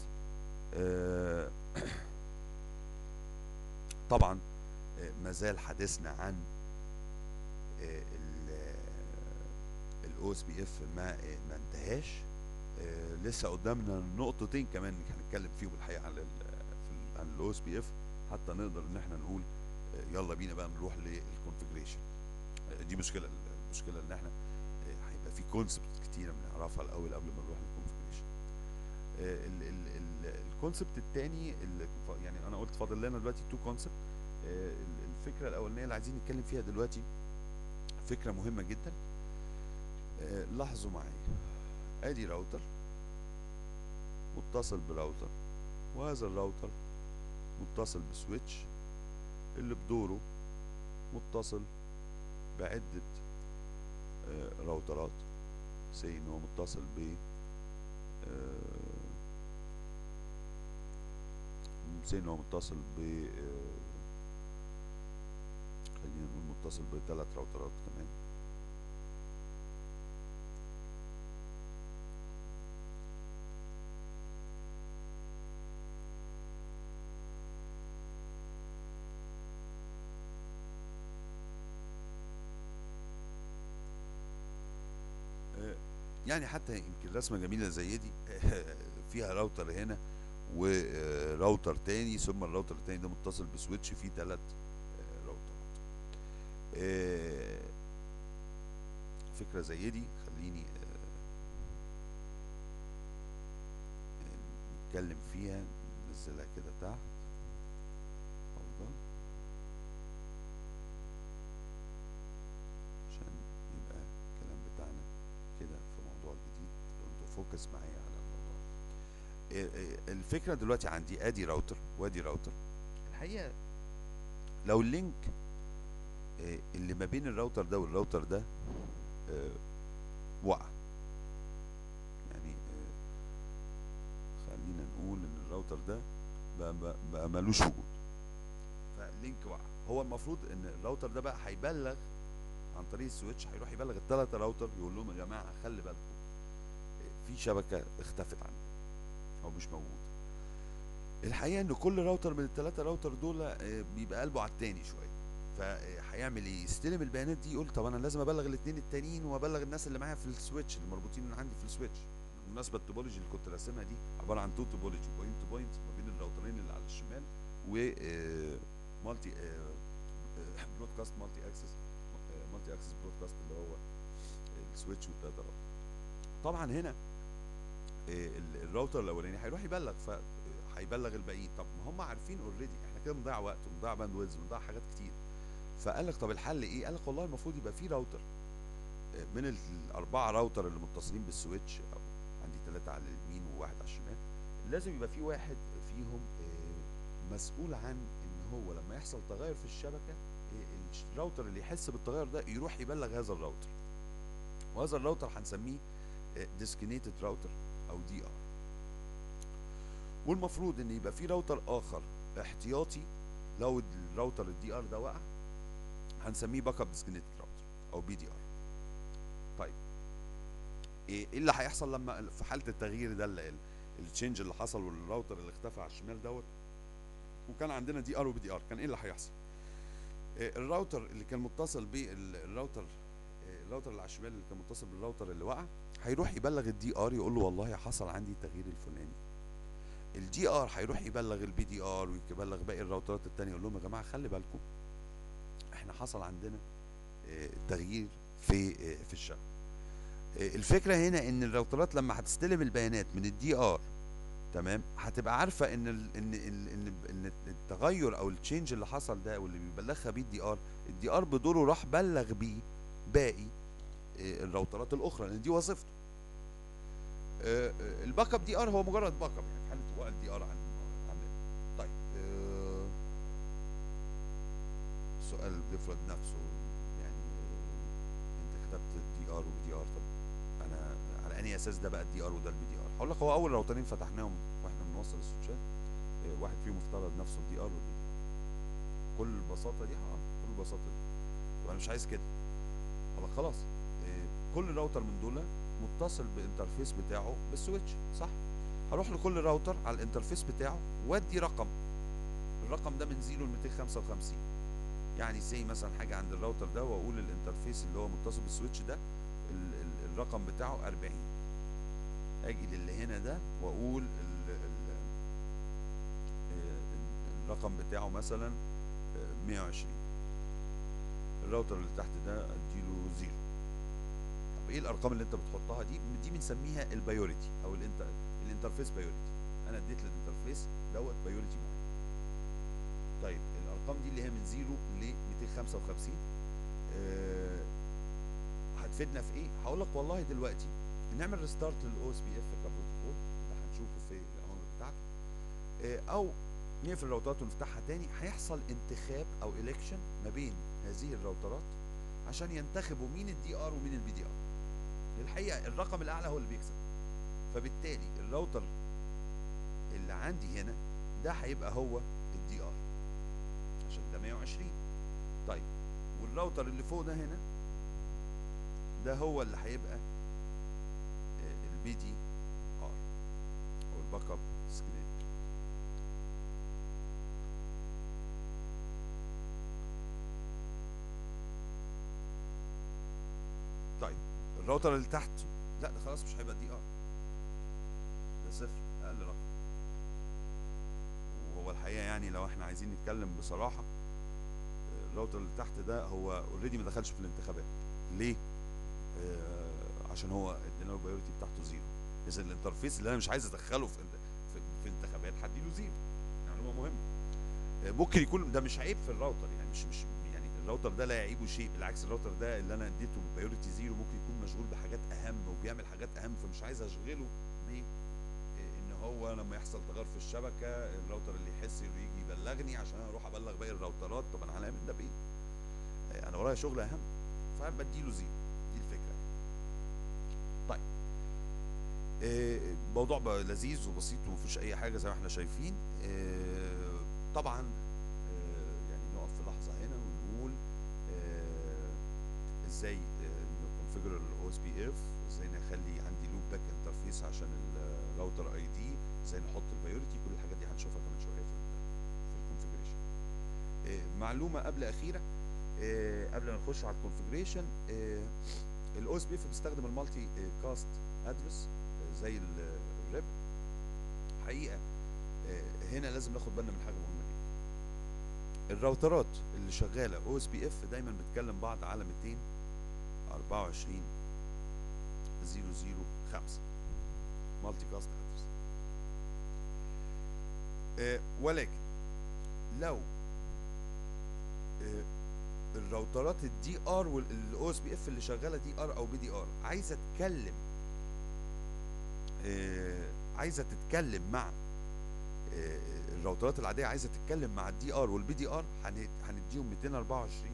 طبعا آه، ما زال حديثنا عن الاو اس بي اف ما آه، ما انتهاش آه، لسه قدامنا نقطتين كمان هنتكلم فيهم الحقيقه على ال- في ال- عن الاو اس بي اف حتى نقدر ان احنا نقول آه، يلا بينا بقى نروح للكونفجريشن دي مشكله المشكله ان احنا آه، هيبقى في كونسبت كتيره بنعرفها الاول قبل ما نروح للكونفجريشن الكونسبت الثاني اللي ف- يعني انا قلت فاضل لنا دلوقتي تو كونسبت الفكره الاولانيه اللي عايزين نتكلم فيها دلوقتي فكره مهمه جدا آه، لاحظوا معايا ادي راوتر متصل براوتر وهذا الراوتر متصل بسويتش اللي بدوره متصل بعدة آه، راوترات سي ان هو متصل ب آه، سي ان هو متصل ب آه، خلينا نقول متصل بثلاث راوترات كمان آه، يعني حتى يمكن رسمة جميلة زي دي فيها راوتر هنا وراوتر تاني ثم الراوتر التاني ده متصل بسويتش فيه ثلاث راوترات آه، فكرة زي دي خليني آه، آه، نتكلم فيها ننزلها كده تحت أفضل عشان يبقى الكلام بتاعنا كده في موضوع جديد انتوا فوكس معايا على الموضوع آه، آه، الفكرة دلوقتي عندي ادي راوتر وادي راوتر الحقيقة لو اللينك آه، اللي ما بين الراوتر ده والراوتر ده آه، وقع يعني آه، خلينا نقول ان الراوتر ده بقى, بقى, بقى ملوش وجود فاللينك وقع هو المفروض ان الراوتر ده بقى هيبلغ عن طريق السويتش هيروح يبلغ الثلاثة راوتر يقول لهم يا جماعة خلي بالكم آه، في شبكة اختفت عنكم او مش موجود الحقيقة ان كل راوتر من الثلاثة راوتر دول آه، بيبقى قلبه على التاني شوية فهيعمل ايه يستلم البيانات دي يقول طب انا لازم ابلغ الاثنين التانيين وابلغ الناس اللي معايا في السويتش اللي مربوطين عندي في السويتش بالمناسبه التوبولوجي اللي كنت راسمها دي عباره عن تو توبولوجي بوينت تو بوينت ما بين الراوترين اللي على الشمال و مالتي برودكاست مالتي اكسس مالتي اكسس برودكاست اللي هو السويتش والداتا راوتر طبعا هنا آه، ال- الراوتر الاولاني هيروح يبلغ ف هيبلغ الباقيين طب ما هم عارفين اوريدي احنا كده بنضيع وقت وبنضيع باندويدز وبنضيع حاجات كتير فقال لك طب الحل ايه؟ قال لك والله المفروض يبقى في راوتر آه، من ال- الاربعه راوتر اللي متصلين بالسويتش او عندي ثلاثه على اليمين وواحد على الشمال لازم يبقى في واحد فيهم آه، مسؤول عن ان هو لما يحصل تغير في الشبكه آه، الش- الراوتر اللي يحس بالتغير ده يروح يبلغ هذا الراوتر وهذا الراوتر هنسميه ديسكنيتد راوتر او دي ار والمفروض ان يبقى في راوتر اخر احتياطي لو الراوتر الدي ار ده وقع هنسميه باك اب ديسكنيتد راوتر او بي دي ار طيب ايه إيه اللي هيحصل لما في حاله التغيير ده اللي التشينج اللي حصل والراوتر اللي اختفى على الشمال دوت وكان عندنا دي ار وبي دي ار كان ايه اللي هيحصل إيه الراوتر اللي كان متصل بالراوتر إيه الراوتر اللي على الشمال اللي كان متصل بالراوتر اللي وقع هيروح يبلغ الدي ار يقول له والله حصل عندي التغيير الفلاني الدي ار هيروح يبلغ البي دي ار ويبلغ باقي الراوترات التانية يقول لهم يا جماعه خلي بالكم احنا حصل عندنا آه، تغيير في آه، في الشبكه آه، الفكره هنا ان الراوترات لما هتستلم البيانات من الدي ار تمام هتبقى عارفه ان ال ان ال ان ان التغير او التشينج اللي حصل ده واللي بيبلغها بيه الدي ار الدي ار بدوره راح بلغ بيه باقي آه، الراوترات الاخرى لان دي وظيفته آه، آه، الباك اب دي ار هو مجرد باك اب يعني في حاله وقع الدي ار عن عندنا طيب آه، السؤال بيفرض نفسه يعني آه، انت كتبت دي ار ودي ار طب انا على انهي اساس ده بقى الدي ار وده البي دي ار هقول لك هو اول راوترين فتحناهم واحنا بنوصل السويتشات آه، واحد فيهم افترض نفسه الدي ار والبي دي ار كل البساطه دي اه كل البساطه دي طب انا مش عايز كده هقول لك خلاص آه، كل راوتر من دول متصل بالانترفيس بتاعه بالسويتش صح هروح لكل راوتر على الانترفيس بتاعه وادي رقم الرقم ده من 0 ل 255 يعني زي مثلا حاجه عند الراوتر ده واقول الانترفيس اللي هو متصل بالسويتش ده ال ال الرقم بتاعه 40 اجي للي هنا ده واقول ال ال آه، الرقم بتاعه مثلا آه، 120 الراوتر اللي تحت ده اديله زيرو طب ايه الارقام اللي انت بتحطها دي دي بنسميها البايوريتي او الانت الانترفيس بايوريتي انا اديت للانترفيس دوت بايولوجي معين طيب الارقام دي اللي هي من 0 ل 255 آه هتفيدنا في ايه هقول لك والله دلوقتي نعمل ريستارت للاو اس بي اف كبروتوكول اللي هنشوفه في الاوامر بتاعته آه او نقفل الراوترات ونفتحها تاني هيحصل انتخاب او الكشن ما بين هذه الراوترات عشان ينتخبوا مين الدي ار ومين البي دي ار الحقيقه الرقم الاعلى هو اللي بيكسب فبالتالي الراوتر اللي عندي هنا ده هيبقى هو الدي ار عشان ده 120 طيب والراوتر اللي فوق ده هنا ده هو اللي هيبقى البي دي ار او الباك اب سكرين طيب الراوتر اللي تحت لا ده خلاص مش هيبقى دي ار ده صفر اقل رقم وهو الحقيقه يعني لو احنا عايزين نتكلم بصراحه الراوتر اللي تحت ده هو اوريدي ما دخلش في الانتخابات ليه آه عشان هو ادينا له البايورتي بتاعته زيرو اذا الانترفيس اللي انا مش عايز ادخله في في, في الانتخابات هديله زيرو معلومه يعني مهمه آه ممكن يكون ده مش عيب في الراوتر يعني مش مش يعني الراوتر ده لا يعيبه شيء بالعكس الراوتر ده اللي انا اديته بايورتي زيرو ممكن يكون مشغول بحاجات اهم وبيعمل حاجات اهم فمش عايز اشغله ب ان هو لما يحصل تغير في الشبكه الراوتر اللي يحس انه يجي يبلغني عشان انا اروح ابلغ باقي الراوترات طب انا هعمل ده بايه؟ انا ورايا شغل اهم فبديله زيرو دي الفكره طيب الموضوع بقى لذيذ وبسيط وما فيهوش اي حاجه زي ما احنا شايفين طبعا يعني نقف في لحظه هنا ونقول ازاي نكونفيجر الاو اس بي اف ازاي نخلي عندي لوب باك انترفيس عشان الراوتر اي دي ازاي نحط البايورتي كل الحاجات دي هنشوفها كمان شويه في في الكونفيجريشن معلومه قبل اخيره قبل ما نخش على الكونفيجريشن الاو اس بي اف بيستخدم المالتي كاست ادرس زي الريب حقيقه هنا لازم ناخد بالنا من حاجه مهمه جدا الراوترات اللي شغاله او اس بي اف دايما بتكلم بعض على 224 005 مالتي كاست ادرس ولكن لو الراوترات الدي ار والاو اس بي اف اللي شغاله دي ار او بي دي ار عايزه تتكلم آه عايزه تتكلم مع آه الراوترات العاديه عايزه تتكلم مع الدي ار والبي دي ار هنديهم 224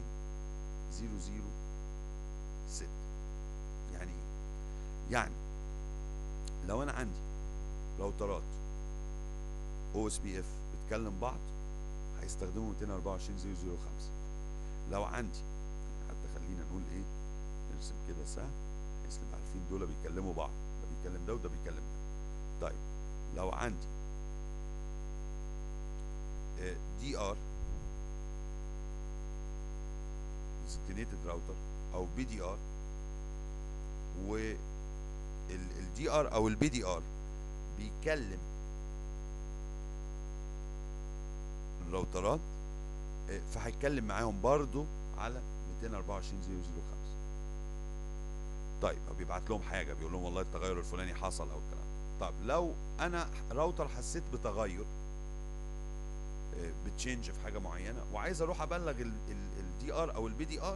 006 يعني ايه؟ يعني لو انا عندي راوترات او اس بي اف بتكلم بعض هيستخدموا 224 005 لو عندي حتى خلينا نقول ايه نرسم كده سهم بحيث نبقى عارفين دول بيكلموا بعض ده بيتكلم ده وده بيتكلم ده طيب لو عندي دي ار designated راوتر او بي دي ار والدي ار او البي دي ار بيكلم الراوترات فهيتكلم معاهم برضو على 224 005 طيب بيبعت لهم حاجه بيقول لهم والله التغير الفلاني حصل او الكلام طب لو انا راوتر حسيت بتغير بتشينج في حاجه معينه وعايز اروح ابلغ الدي ار او البي دي ار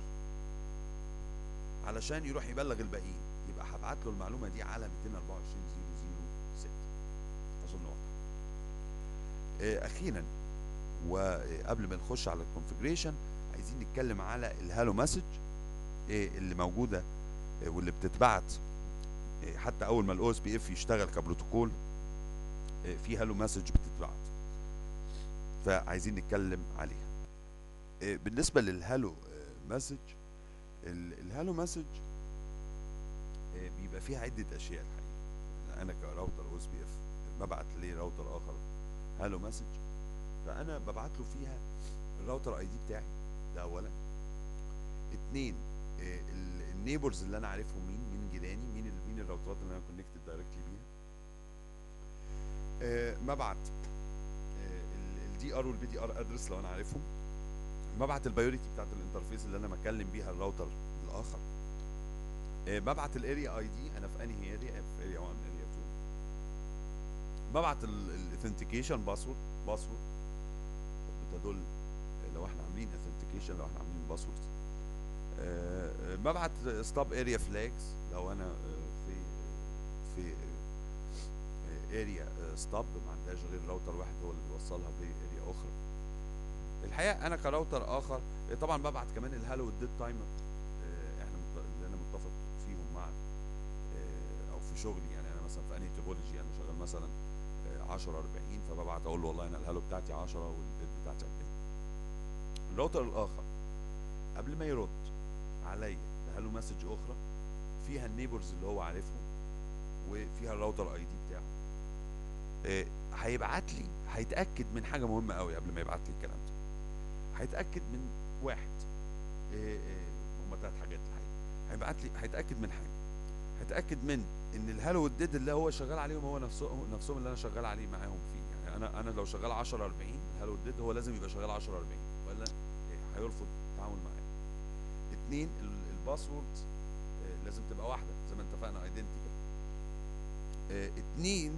علشان يروح يبلغ الباقيين يبقى هبعت له المعلومه دي على 224 006 اظن واضح اخيرا وقبل ما نخش على الكونفجريشن عايزين نتكلم على الهالو مسج اللي موجوده واللي بتتبعت حتى اول ما الاو اس بي اف يشتغل كبروتوكول في هالو مسج بتتبعت فعايزين نتكلم عليها بالنسبه للهالو مسج الهالو مسج بيبقى فيها عده اشياء الحقيقه انا كراوتر او اس بي اف ببعت لراوتر اخر هالو مسج فانا ببعت له فيها الراوتر اي دي بتاعي ده اولا اتنين النيبرز اللي انا عارفهم مين مين جيراني مين مين الراوترات اللي انا كونكتد دايركتلي بيها أه مبعت الدي ار والبي دي ار ادرس لو انا عارفهم مبعت البايوريتي بتاعت الانترفيس اللي انا بكلم بيها الراوتر الاخر أه ببعت الاريا اي دي انا في انهي اريا في اريا 1 اريا 2 ببعت الاثنتيكيشن باسورد باسورد بتدل لو احنا عاملين اثنتيكيشن لو احنا عاملين باسورد ببعت ستوب اريا فلاجز لو انا آه، في في اريا ستوب ما عندهاش غير راوتر واحد هو اللي بيوصلها باريا اخرى الحقيقه انا كراوتر اخر آه، طبعا ببعت كمان الهالو والديد تايمر احنا مت- اللي انا متفق فيهم مع آه، او في شغلي يعني انا مثلا في انهي توبولوجي انا شغال مثلا آه، 10 40 فببعت اقول له والله انا الهالو بتاعتي 10 والديد بتاعتي 40 الراوتر الاخر قبل ما يرد عليا بهالو مسج اخرى فيها النيبرز اللي هو عارفهم وفيها الراوتر اي دي بتاعه آه، هيبعت لي هيتاكد من حاجه مهمه قوي قبل ما يبعت لي الكلام ده هيتاكد من واحد هم ثلاث حاجات الحقيقه هيبعت لي هيتاكد من حاجه هيتاكد من ان الهالو والديد اللي هو شغال عليهم هو نفسه نفسهم اللي انا شغال عليه معاهم فيه يعني انا انا لو شغال 10 40 الهالو والديد هو لازم يبقى شغال 10 40 ولا إيه، هيرفض التعامل معايا اتنين ال- الباسورد آه، لازم تبقى واحده زي ما اتفقنا ايدنتيكال اتنين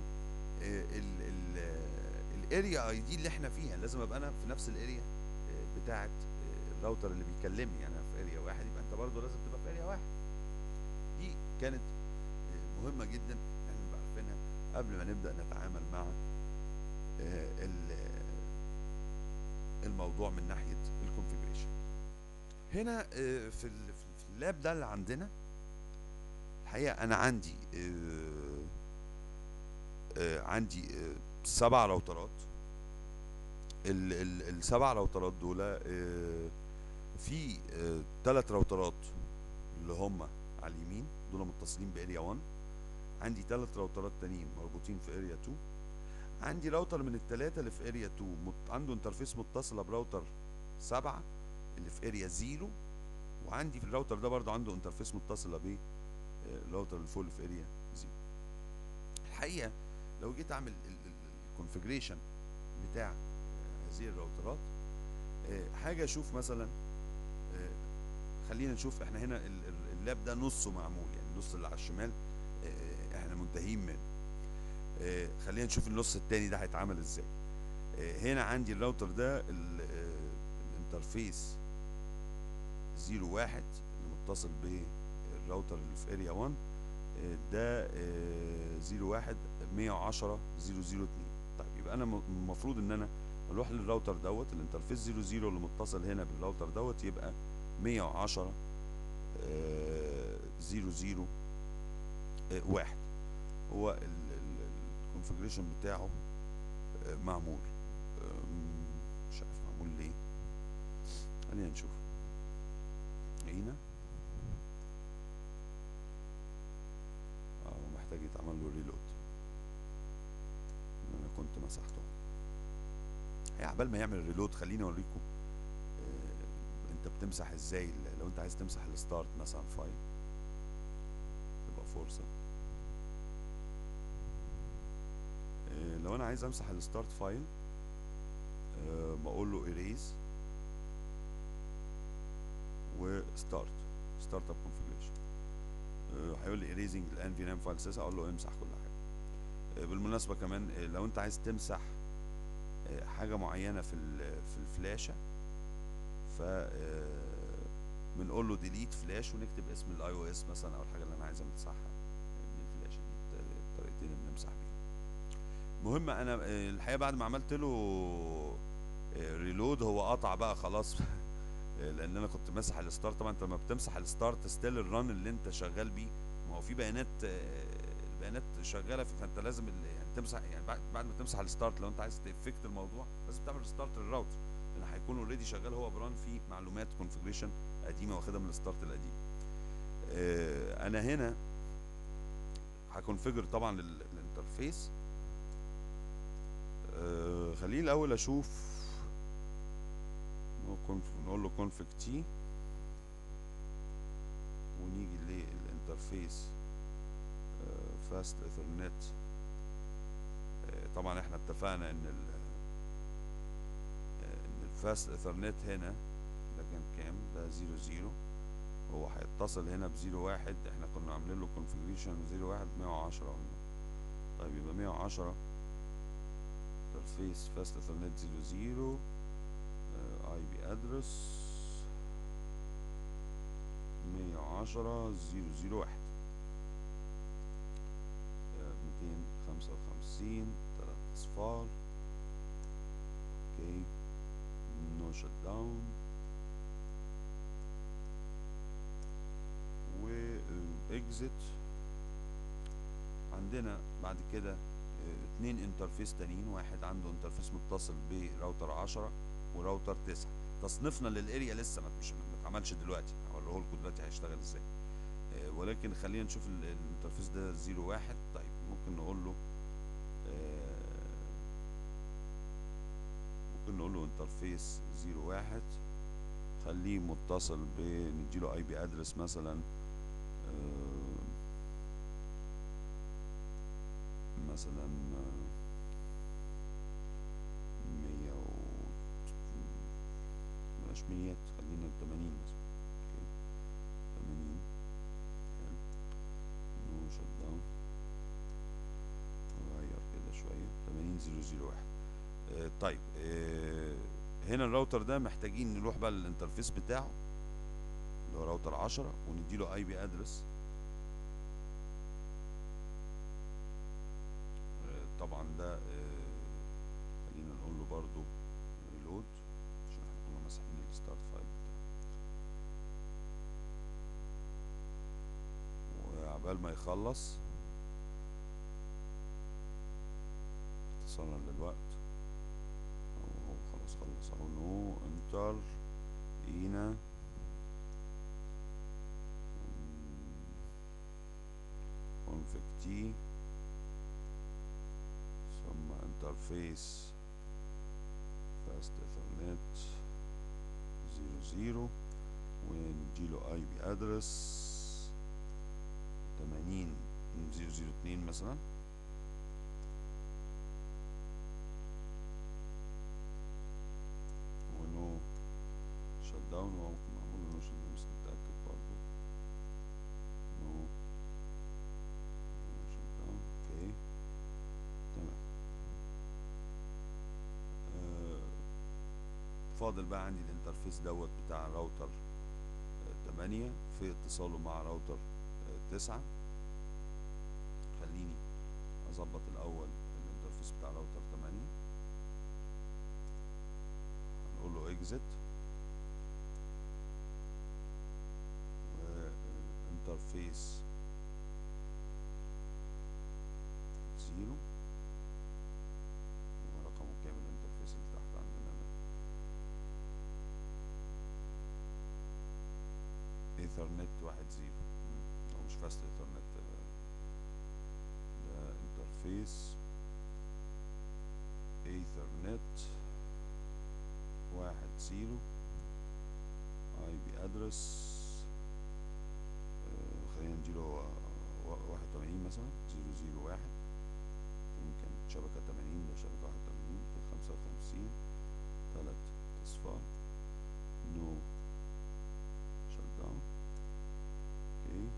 الاريا اي دي اللي احنا فيها لازم ابقى انا في نفس الاريا بتاعه آه، الراوتر اللي بيكلمني يعني أنا في اريا واحد يبقى انت برضه لازم تبقى في اريا واحد دي كانت آه، مهمه جدا ان احنا نبقى عارفينها قبل ما نبدا نتعامل مع آه، ال- آه، الموضوع من ناحيه الكونفيجريشن هنا آه، في ال- في اللاب ده اللي عندنا الحقيقه انا عندي آه، آه، عندي آه، سبع راوترات ال- ال- السبع راوترات دول آه، في ثلاث راوترات اللي هم على اليمين دول متصلين باريا 1 عندي ثلاث راوترات تانيين مربوطين في اريا 2 عندي راوتر من الثلاثه اللي في اريا 2 مت... عنده انترفيس متصله براوتر 7 اللي في اريا 0 وعندي في الراوتر ده برضه عنده انترفيس متصله ب الراوتر اللي فوق اللي في اريا 0 الحقيقه لو جيت اعمل الكونفجريشن بتاع آه، هذه الراوترات آه، حاجه اشوف مثلا آه، خلينا نشوف احنا هنا ال- ال- اللاب ده نصه معمول يعني النص اللي على الشمال آه، احنا منتهين منه آه، خلينا نشوف النص التاني ده هيتعمل ازاي آه، هنا عندي الراوتر ده ال- آه، الانترفيس زيرو واحد اللي متصل بالراوتر اللي في اريا 1 آه، ده آه، زيرو واحد مية وعشرة زيرو زيرو اتنين طيب يبقى انا م- المفروض ان انا اروح للراوتر دوت الانترفيس زيرو زيرو اللي متصل هنا بالراوتر دوت يبقى مية وعشرة زيرو زيرو واحد هو الكونفجريشن بتاعه آه، معمول آم، مش عارف معمول ليه خلينا نشوف هنا اه محتاج يتعمل له ريلود انا كنت مسحته هي عبال ما يعمل ريلود خليني اوريكم آه انت بتمسح ازاي ال- لو انت عايز تمسح الستارت مثلا فايل تبقى فرصة آه لو انا عايز امسح الستارت فايل آه بقول له erase وستارت ستارت اب كونفيجريشن هيقول لي erasing الان في نام فايل سيس اقول له امسح كل حاجه آه، بالمناسبه كمان آه، لو انت عايز تمسح آه، حاجه معينه في ال- في الفلاشه ف آه، بنقول له ديليت فلاش ونكتب اسم الاي او اس مثلا او الحاجه اللي انا عايز امسحها من الفلاشه دي الت- الطريقتين اللي بنمسح بيهم المهم انا آه، الحقيقه بعد ما عملت له ريلود هو قطع بقى خلاص آه، لان انا كنت ماسح الستارت طبعا انت لما بتمسح الستارت ستيل الران اللي انت شغال بيه ما هو في بيانات آه، البيانات شغاله في- فانت لازم ال- يعني تمسح يعني بعد بعد ما تمسح الستارت لو انت عايز تفكت الموضوع لازم تعمل ستارت للراوتر لان هيكون اوريدي شغال هو بران في معلومات كونفجريشن قديمه واخدها من الستارت القديم آه، انا هنا هكونفجر طبعا ال- الانترفيس آه، خليني الاول اشوف نقول نقول له config t ونيجي للانترفيس فاست ايثرنت طبعا احنا اتفقنا ان ال آه، ان الفاست ايثرنت هنا ده كان كام ده زيرو زيرو هو هيتصل هنا بزيرو واحد احنا كنا عاملين له configuration زيرو واحد مية وعشرة قلنا طيب يبقى مية وعشرة انترفيس فاست ايثرنت 00 اي بي ادرس 110 001 255 تلات اصفار اوكي نو شت داون واكزit عندنا بعد كده اه، اتنين انترفيس تانيين واحد عنده انترفيس متصل براوتر 10 وراوتر 9 تصنيفنا للاريا لسه ما مش ما اتعملش دلوقتي هوريه لكم دلوقتي هيشتغل ازاي اه، ولكن خلينا نشوف ال- الانترفيس ده 01 طيب ممكن نقول له اه، ممكن نقول له انترفيس 01 خليه متصل ب نديله اي بي ادرس مثلا اه، مثلا اه، مية و بلاش ميات خلينا تمانين مثلا اوكي تمانين حلو نو شت داون نغير كده شوية تمانين زيرو زيرو واحد آه طيب آه هنا الراوتر ده محتاجين نروح بقى للانترفيس بتاعه اللي هو راوتر عشرة ونديله اي بي ادرس آه، طبعا ده آه، خلينا نقول له برضو ريلود عشان احنا كنا ماسحين الستارت فايل بتاعه وعبال ما يخلص اتصالا للوقت اهو هو خلاص خلص اهو نو انتر اينا config t ثم انترفيس فاست ايثرنت 00 ونديله اي بي ادرس 80 002 مثلا ونو شت داون وممكن نعمل له نو شت داون بس نتأكد برضه نو شت داون اوكي تمام آه، فاضل بقى عندي الانترفيس دوت بتاع راوتر آه، 8 في اتصاله مع راوتر آه، 9 خليني اظبط الاول الانترفيس بتاع راوتر 8 هنقول له اكزit انترفيس زيرو ورقمه كام الانترفيس اللي تحت عندنا ده ايثرنت واحد زيرو مم. هو مش فاست ايثرنت ده انترفيس ايثرنت واحد زيرو اي بي ادرس خلينا نديله آه، وا- واحد وتمانين مثلا زيرو زيرو واحد يمكن شبكة تمانين ده شبكة واحد وتمانين ده خمسة وخمسين تلات أصفار نو شت داون اوكي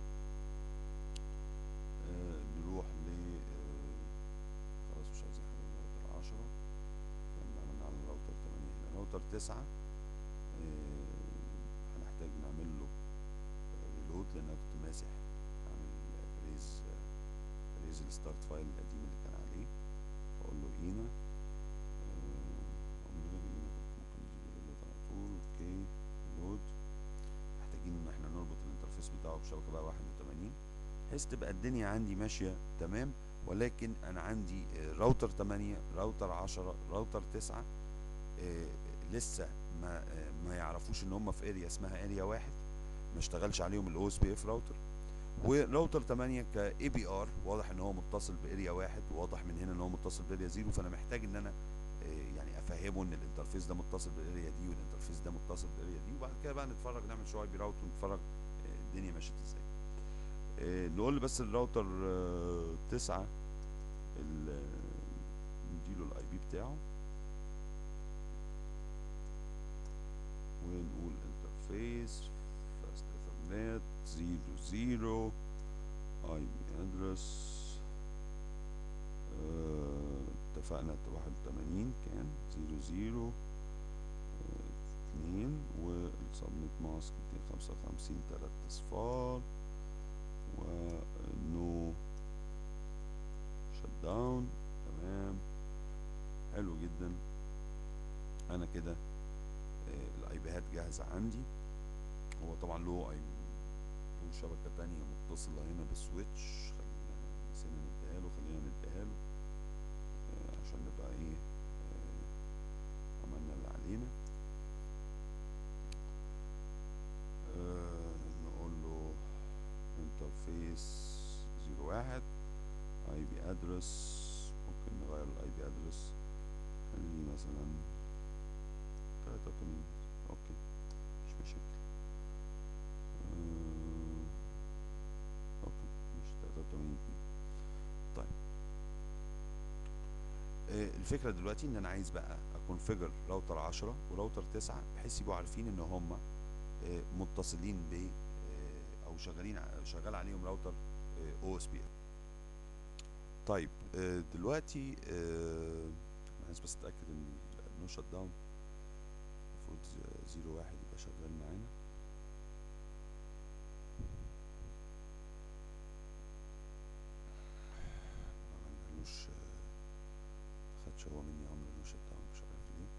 آه نروح ل آه خلاص مش عايزين حاجة من راوتر عشرة كان عملنا على راوتر تمانية هنا راوتر تسعة آه هنحتاج نعمل له ريلود لان انا كنت ماسح عامل ريز ريز الستارت فايل القديم اللي كان عليه فاقول له اينا آه، أو من غير اينا ممكن نجيب ريلود على طول اوكي ريلود محتاجين ان احنا نربط الانترفيس بتاعه بشبكه بقى 81 بحيث تبقى الدنيا عندي ماشيه تمام ولكن انا عندي آه، راوتر 8 راوتر 10 راوتر 9 آه، لسه ما آه، ما يعرفوش ان هم في اريا اسمها اريا واحد ما اشتغلش عليهم الاو اس بي اف راوتر وراوتر 8 كاي بي ار واضح ان هو متصل باريا واحد وواضح من هنا ان هو متصل باريا زيرو فانا محتاج ان انا آه، يعني افهمه ان الانترفيس ده متصل بالاريا دي والانترفيس ده متصل بالاريا دي وبعد كده بقى نتفرج نعمل شويه بي راوت ونتفرج آه، الدنيا مشيت ازاي آه، نقول بس الراوتر آه، 9 ال- نديله الاي بي بتاعه ونقول انترفيس فاست ايثرنت زيرو زيرو اي بي ادرس اتفقنا واحد وتمانين كان زيرو زيرو اه، اتنين والسبنت ماسك ميتين خمسة وخمسين تلات اصفار ونو شت داون تمام حلو جدا انا كده اه، الايباد جاهزة عندي هو طبعا له اي له شبكة تانية متصلة هنا بسويتش خلينا نسينا نديها له خلينا نديها له آه، عشان نبقى ايه آه، عملنا اللي علينا آه، نقول له انترفيس زيرو واحد اي بي ادرس ممكن نغير الاي بي ادرس خليه مثلا تلاتة وتمانين اوكي مش مشاكل آه، اوكي مش تلاتة وتمانين اتنين طيب آه، الفكرة دلوقتي ان انا عايز بقى اكونفيجر راوتر عشرة وراوتر تسعة بحيث يبقوا عارفين ان هما آه، متصلين ب آه، او شغالين ع- شغال عليهم راوتر او اس بي طيب آه، دلوقتي آه، انا عايز بس اتاكد ان النو شت داون المفروض ز- زيرو واحد يبقى شغال معانا ما عملنالوش آه، خدش هو مني امر نو شت داون مش عارف ليه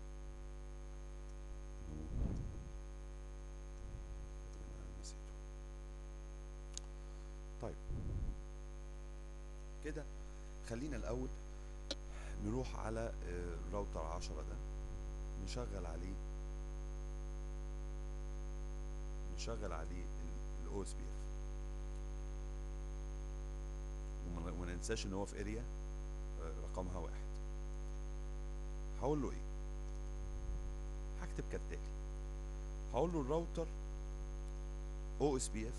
نو أنا نسيته طيب كده خلينا الاول نروح على آه، راوتر عشرة ده نشغل عليه نشغل عليه الاو اس بي اف وما ننساش ان هو في اريا رقمها واحد هقول له ايه هكتب كالتالي هقول له الراوتر او اس بي اف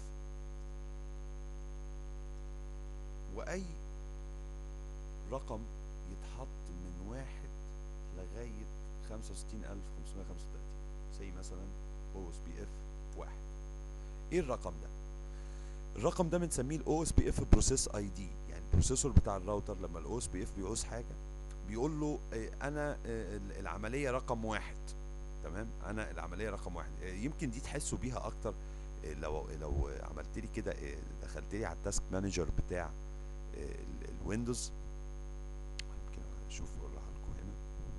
واي رقم يتحط من واحد لغاية خمسة وستين ألف خمسمية خمسة وتلاتين زي مثلا او اس بي اف واحد ايه الرقم ده؟ الرقم ده بنسميه الاو اس بي اف بروسيس اي دي يعني البروسيسور بتاع الراوتر لما الاو اس بي اف بيعوز حاجة بيقول له آه، انا آه، ال- العملية رقم واحد تمام انا العملية رقم واحد آه، يمكن دي تحسوا بيها اكتر آه، لو لو آه، عملت لي كده آه، دخلت لي على التاسك مانجر بتاع آه، ال- الويندوز يمكن اشوف اقولها لكم هنا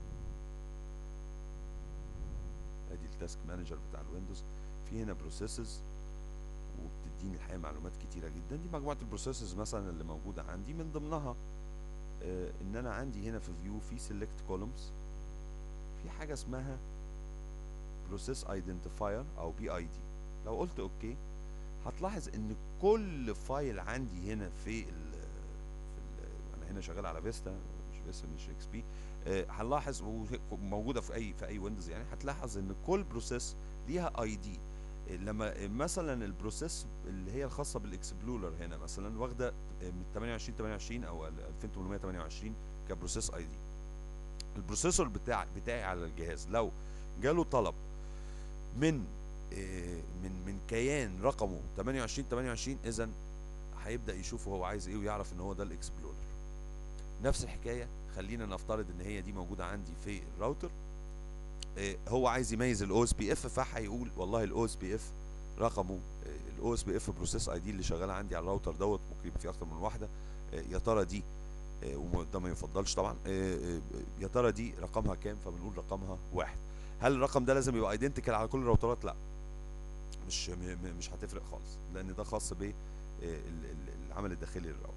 ادي التاسك مانجر بتاع الويندوز في هنا بروسيسز وبتديني الحقيقه معلومات كتيره جدا دي مجموعه البروسيسز مثلا اللي موجوده عندي من ضمنها آه، ان انا عندي هنا في فيو في سيلكت كولومز في حاجه اسمها بروسيس ايدنتيفاير او بي اي دي لو قلت اوكي هتلاحظ ان كل فايل عندي هنا في ال في ال انا هنا شغال على فيستا مش فيستا مش اكس بي هنلاحظ وه- موجوده في اي في اي ويندوز يعني هتلاحظ ان كل بروسيس ليها اي دي لما مثلا البروسيس اللي هي الخاصه بالاكسبلورر هنا مثلا واخده من 28 28 او 2828 كبروسيس اي دي البروسيسور بتاع بتاعي على الجهاز لو جاله طلب من آه، من من كيان رقمه 28 28 اذا هيبدا يشوف هو عايز ايه ويعرف ان هو ده الاكسبلورر نفس الحكايه خلينا نفترض ان هي دي موجوده عندي في الراوتر آه، هو عايز يميز الاو اس بي اف فهيقول والله الاو اس بي اف رقمه الاو اس بي اف بروسيس اي دي اللي شغاله عندي على الراوتر دوت ممكن يبقى في اكتر من واحده آه، يا ترى دي آه، وده ما يفضلش طبعا آه، آه، يا ترى دي رقمها كام فبنقول رقمها واحد هل الرقم ده لازم يبقى ايدنتيكال على كل الراوترات لا مش م- م- مش هتفرق خالص لان ده خاص ب العمل الداخلي للراوتر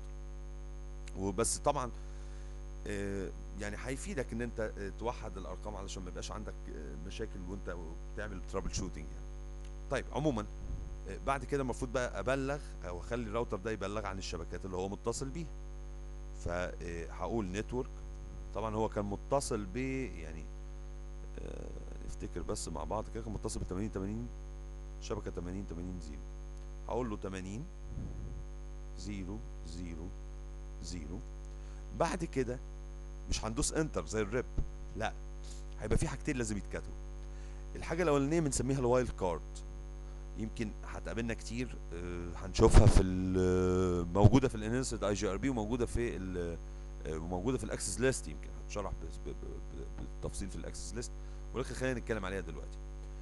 وبس طبعا آه، يعني هيفيدك ان انت آه، توحد الارقام علشان ما يبقاش عندك آه، مشاكل وانت بتعمل ترابل شوتنج يعني طيب عموما آه، بعد كده المفروض بقى ابلغ او اخلي الراوتر ده يبلغ عن الشبكات اللي هو متصل بيها فهقول نتورك طبعا هو كان متصل ب يعني آه، نفتكر بس مع بعض كده كان متصل ب 80 80 شبكه 80 80 0 هقول له 80 0 0 0 بعد كده مش هندوس انتر زي الريب لا هيبقى في حاجتين لازم يتكتبوا الحاجه الاولانيه بنسميها الوايلد كارد يمكن هتقابلنا كتير آه، هنشوفها في ال- موجوده في الانسد اي جي ار بي وموجوده في ال- آه، وموجوده في الاكسس ليست يمكن هتشرح بس- ب- ب- ب- بالتفصيل في الاكسس ليست ولكن خلينا نتكلم عليها دلوقتي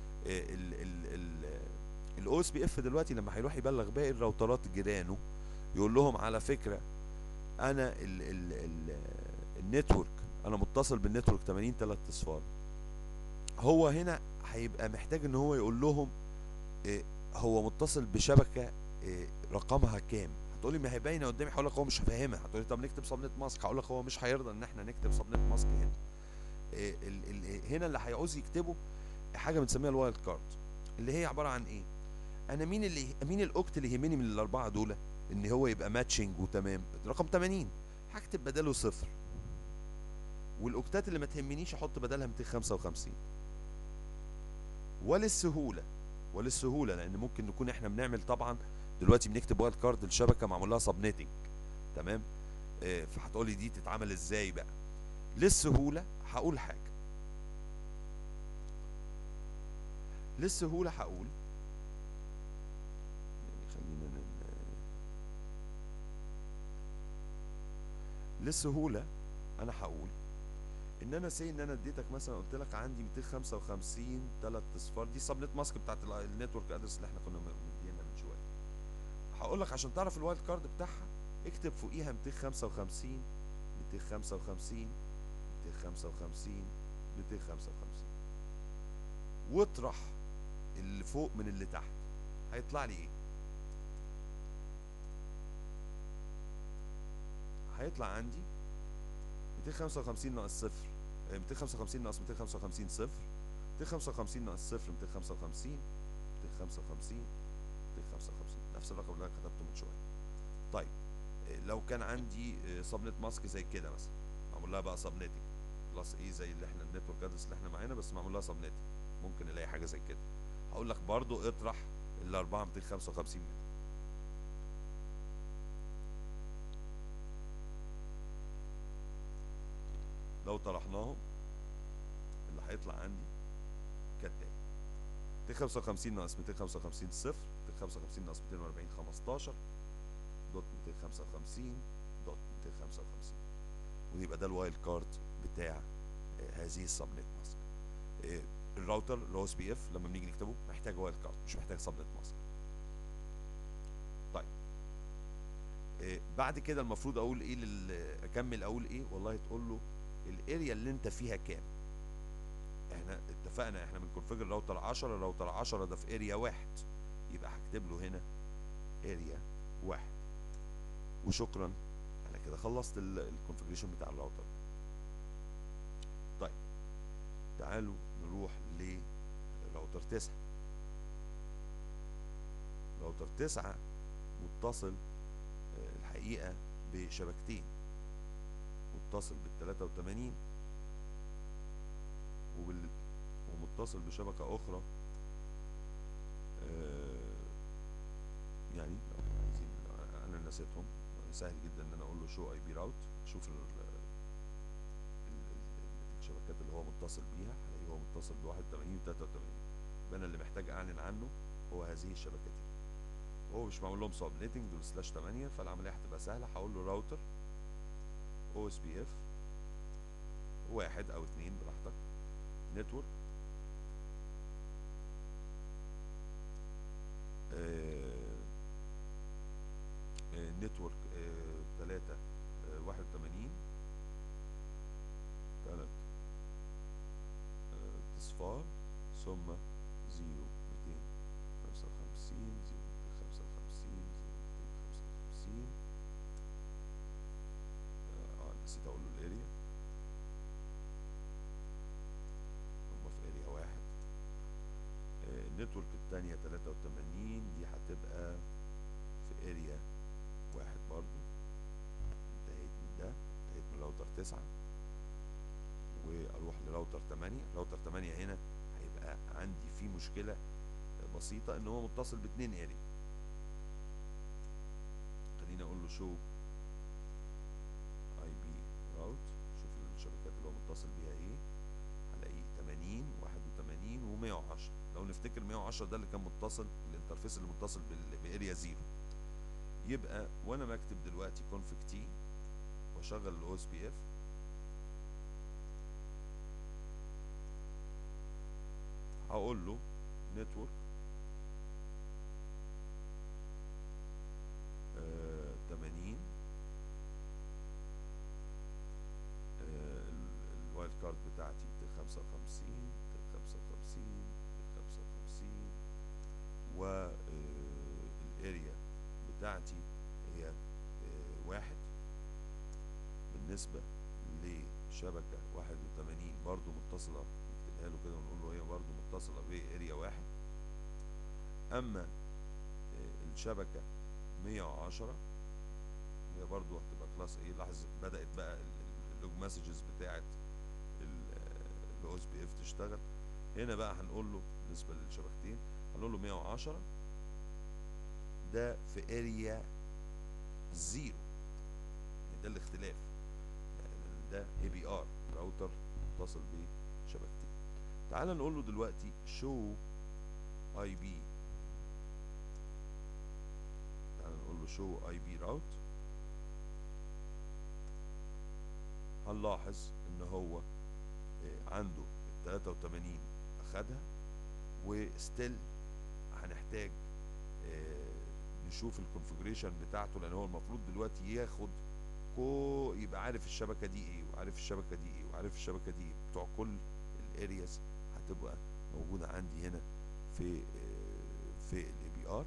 الاو اس بي اف دلوقتي لما هيروح يبلغ باقي الراوترات جيرانه يقول لهم على فكره انا ال ال ال النتورك انا متصل بالنتورك 80 3 اصفار هو هنا هيبقى محتاج ان هو يقول لهم إيه هو متصل بشبكه إيه رقمها كام هتقولي ما هي باينه قدامي هقول لك هو مش فاهمها هتقولي طب نكتب سبنت ماسك هقول لك هو مش هيرضى ان احنا نكتب سبنت ماسك هنا إيه ال ال هنا اللي هيعوز يكتبه حاجه بنسميها الوايلد كارد اللي هي عباره عن ايه انا مين اللي مين الاوكت اللي يهمني من الاربعه دول ان هو يبقى ماتشنج وتمام رقم 80 هكتب بداله صفر والاوكتات اللي ما تهمنيش احط بدلها 255 وللسهوله وللسهوله لان ممكن نكون احنا بنعمل طبعا دلوقتي بنكتب وايلد كارد الشبكه معمول لها سبنيتنج تمام آه فهتقولي دي تتعمل ازاي بقى للسهوله هقول حاجه للسهوله هقول يعني خلينا ن... للسهوله انا هقول ان انا سي ان انا اديتك مثلا قلت لك عندي 255 3 اصفار دي سبنت ماسك بتاعت ال- النتورك ادرس اللي احنا كنا مدينها من شويه هقول لك عشان تعرف الوايلد كارد بتاعها اكتب فوقيها 255 255 255 255 واطرح اللي فوق من اللي تحت هيطلع لي ايه هيطلع عندي 255 ناقص صفر آه، 255 ناقص 255 صفر 255 ناقص صفر 255 255 255 نفس الرقم اللي انا كتبته من شويه طيب آه، لو كان عندي سبنت ماسك زي كده مثلا معمول لها بقى سبنيتنج بلس ايه زي اللي احنا النتورك ادرس اللي احنا معانا بس معمول لها سبنيتنج ممكن الاقي حاجه زي كده هقول لك برضو اطرح ال 4 255 منها لو طرحناهم اللي هيطلع عندي كالتالي 255 ناقص 255 صفر 255 ناقص 240 15 دوت 255 دوت 255 ويبقى ده الوايلد كارد بتاع آه، هذه السبنت ماسك آه، الراوتر الاو اس بي اف لما بنيجي نكتبه محتاج وايلد كارد مش محتاج سبنت ماسك طيب آه، بعد كده المفروض اقول ايه لل... اكمل اقول ايه والله تقول له الاريا اللي انت فيها كام احنا اتفقنا احنا بنكونفيجر راوتر 10 راوتر 10 ده في اريا واحد يبقى هكتب له هنا اريا واحد وشكرا انا كده خلصت الكونفيجريشن بتاع الراوتر طيب تعالوا نروح لراوتر 9 راوتر 9 متصل آه، الحقيقه بشبكتين متصل بال 83 وبال ومتصل بشبكة أخرى آه، يعني لو عايزين أنا نسيتهم سهل جدا إن أنا أقول له شو أي بي راوت أشوف ال- ال- ال- الشبكات اللي هو متصل بيها هلاقيه هو متصل ب 81 و 83 يبقى أنا اللي محتاج أعلن عنه هو هذه الشبكتين هو مش معمول لهم سبنيتنج دول سلاش 8 فالعملية هتبقى سهلة هقول له راوتر او اس بي اف واحد او اتنين براحتك نتورك نتورك تلاتة آه، واحد وتمانين تلات آه، اصفار ثم زيرو ميتين خمسة وخمسين زيرو ميتين خمسة وخمسين زيرو ميتين خمسة وخمسين اه آه، نسيت اقول له الاريا هما في اريا واحد آه، النتورك التانية تلاتة وتمانين دي هتبقى في اريا واحد برضو انتهيت من ده انتهيت من راوتر تسعة واروح لراوتر تمانية راوتر تمانية هنا هيبقى عندي فيه مشكلة بسيطة ان هو متصل باتنين اريا خليني اقول له شو اي بي راوت شوف الشبكات اللي هو متصل بيها ايه هلاقيه 80 81 و110 لو نفتكر 110 ده اللي كان متصل الانترفيس اللي متصل بال- باريا زيرو يبقى وانا بكتب دلوقتي config تي واشغل الاو اس بي اف هقول له نتورك تمانين الوايلد كارد بتاعتي ميتين خمسة وخمسين ميتين خمسة وخمسين ميتين خمسة وخمسين والاريا بتاعتي هي آه، واحد بالنسبة لشبكة واحد وتمانين برضو متصلة نكتبها له كده ونقول له هي برضو متصلة باريا واحد أما آه، الشبكة مية وعشرة هي برضو هتبقى كلاس ايه لاحظ بدأت بقى اللوج مسجز بتاعت الاو اس بي اف تشتغل هنا بقى هنقول له بالنسبة للشبكتين هنقول له 110 ده في اريا زيرو يعني ده الاختلاف يعني ده اي بي ار راوتر متصل بشبكتين تعال نقول له دلوقتي شو اي بي تعال نقول له شو اي بي راوت هنلاحظ ان هو آه، عنده ال 83 اخدها وستيل هنحتاج آه، نشوف الكونفجريشن بتاعته لان هو المفروض دلوقتي ياخد كو يبقى عارف الشبكه دي ايه وعارف الشبكه دي ايه وعارف الشبكه دي ايه بتوع كل الارياز هتبقى موجوده عندي هنا في آه، في الاي بي ار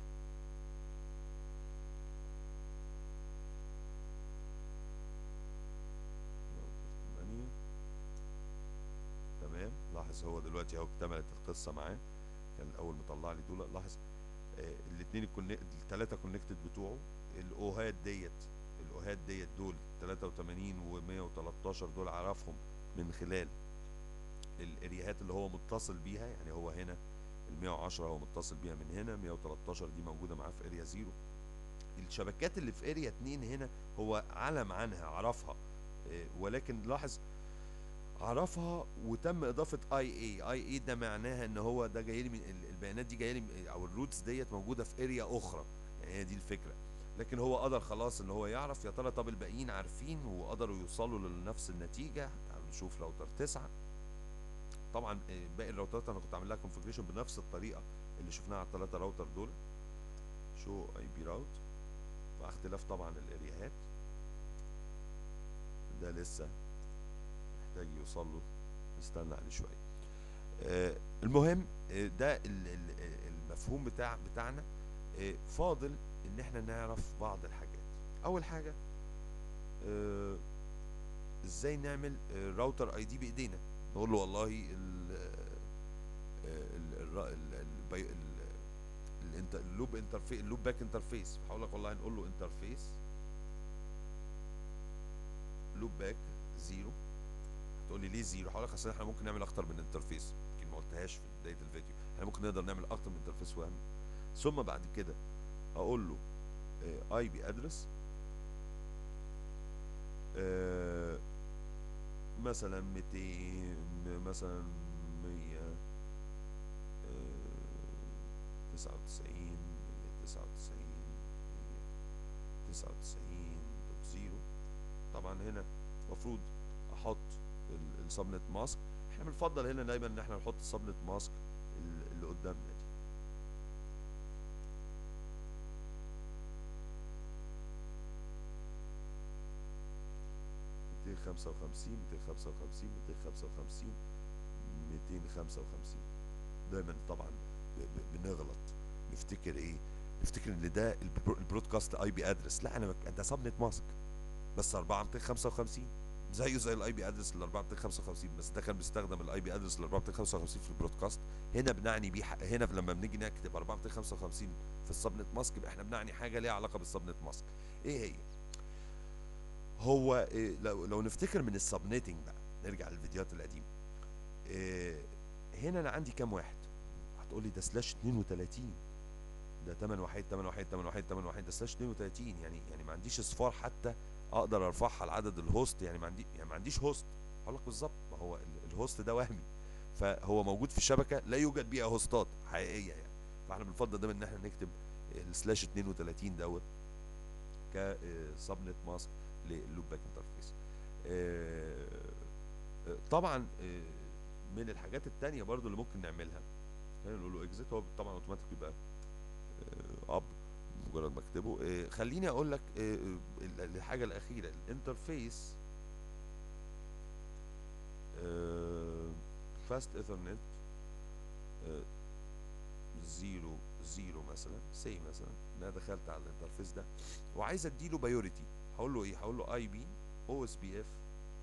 تمام لاحظ هو دلوقتي اهو اكتملت القصه معاه كان الاول مطلع لي دول لاحظ آه الاثنين الثلاثه كونكتد بتوعه الاوهات ديت الاوهات ديت دول 83 و113 دول عرفهم من خلال الارياهات اللي هو متصل بيها يعني هو هنا ال 110 هو متصل بيها من هنا 113 دي موجوده معاه في اريا زيرو الشبكات اللي في اريا 2 هنا هو علم عنها عرفها آه، ولكن لاحظ عرفها وتم اضافه اي اي اي اي ده معناها ان هو ده جاي لي من ال- البيانات دي جايه لي من- او الروتس ديت موجوده في اريا اخرى يعني هي دي الفكره لكن هو قدر خلاص ان هو يعرف يا ترى طب الباقيين عارفين وقدروا يوصلوا لنفس النتيجه تعالوا نشوف راوتر 9 طبعا آه، باقي الراوترات انا كنت عامل لها كونفجريشن بنفس الطريقه اللي شفناها على الثلاثه راوتر دول شو اي بي راوت مع اختلاف طبعا الارياهات ده لسه محتاج يوصل له نستنى عليه شويه آه المهم آه ده ال- ال- المفهوم بتاع بتاعنا آه فاضل ان احنا نعرف بعض الحاجات اول حاجه آه ازاي نعمل آه راوتر اي دي بايدينا نقول له والله ال ال ال ال ال الانت- اللوب انترفيس اللوب باك انترفيس هقول لك والله نقول له انترفيس لوب باك زيرو هتقول لي ليه زيرو هقول لك اصل احنا ممكن نعمل اكتر من انترفيس يمكن ما قلتهاش في بدايه الفيديو احنا ممكن نقدر نعمل اكتر من انترفيس وهم ثم بعد كده اقول له اي بي ادرس مثلا 200 مثلا 100 99 199 199 دوت زيرو طبعا هنا المفروض احط السبنت ماسك احنا بنفضل هنا دايما ان احنا نحط السبنت ماسك اللي قدامنا دي ميتين خمسة وخمسين ميتين خمسة وخمسين ميتين خمسة وخمسين ميتين خمسة وخمسين دايما طبعا ب- ب- بنغلط نفتكر ايه نفتكر ان ده البرو- البرودكاست اي بي ادرس لا انا بك- ده سبنت ماسك بس 4255 زيه زي الاي بي ادرس ال 4255 بس ده كان بيستخدم الاي بي ادرس ال 4255 في البرودكاست هنا بنعني بيه ح- هنا لما بنيجي نكتب 4255 في السبنت ماسك يبقى احنا بنعني حاجه ليها علاقه بالسبنت ماسك ايه هي هو إيه لو لو نفتكر من السبنيتنج بقى نرجع للفيديوهات القديمه إيه هنا انا عندي كام واحد هتقول لي ده سلاش 32 ده 8 واحد 8 واحد 8 واحد 8 واحد ده سلاش 32 يعني يعني ما عنديش اصفار حتى اقدر ارفعها لعدد الهوست يعني ما عندي يعني ما عنديش هوست هقول لك بالظبط ما هو ال- الهوست ده وهمي فهو موجود في الشبكه لا يوجد بيها هوستات حقيقيه يعني فاحنا بنفضل دايما ان احنا نكتب السلاش 32 دوت كسبنت ماسك لللوب باك انترفيس طبعا آه، من الحاجات التانية برضو اللي ممكن نعملها خلينا نقول له اكزيت هو طبعا اوتوماتيك بيبقى اب مجرد ما اكتبه آه، خليني اقول لك آه، آه، الحاجه الاخيره الانترفيس فاست ايثرنت زيرو زيرو مثلا سي مثلا إن انا دخلت على الانترفيس ده وعايز اديله بايوريتي هقول له ايه هقول له اي بي او اس بي اف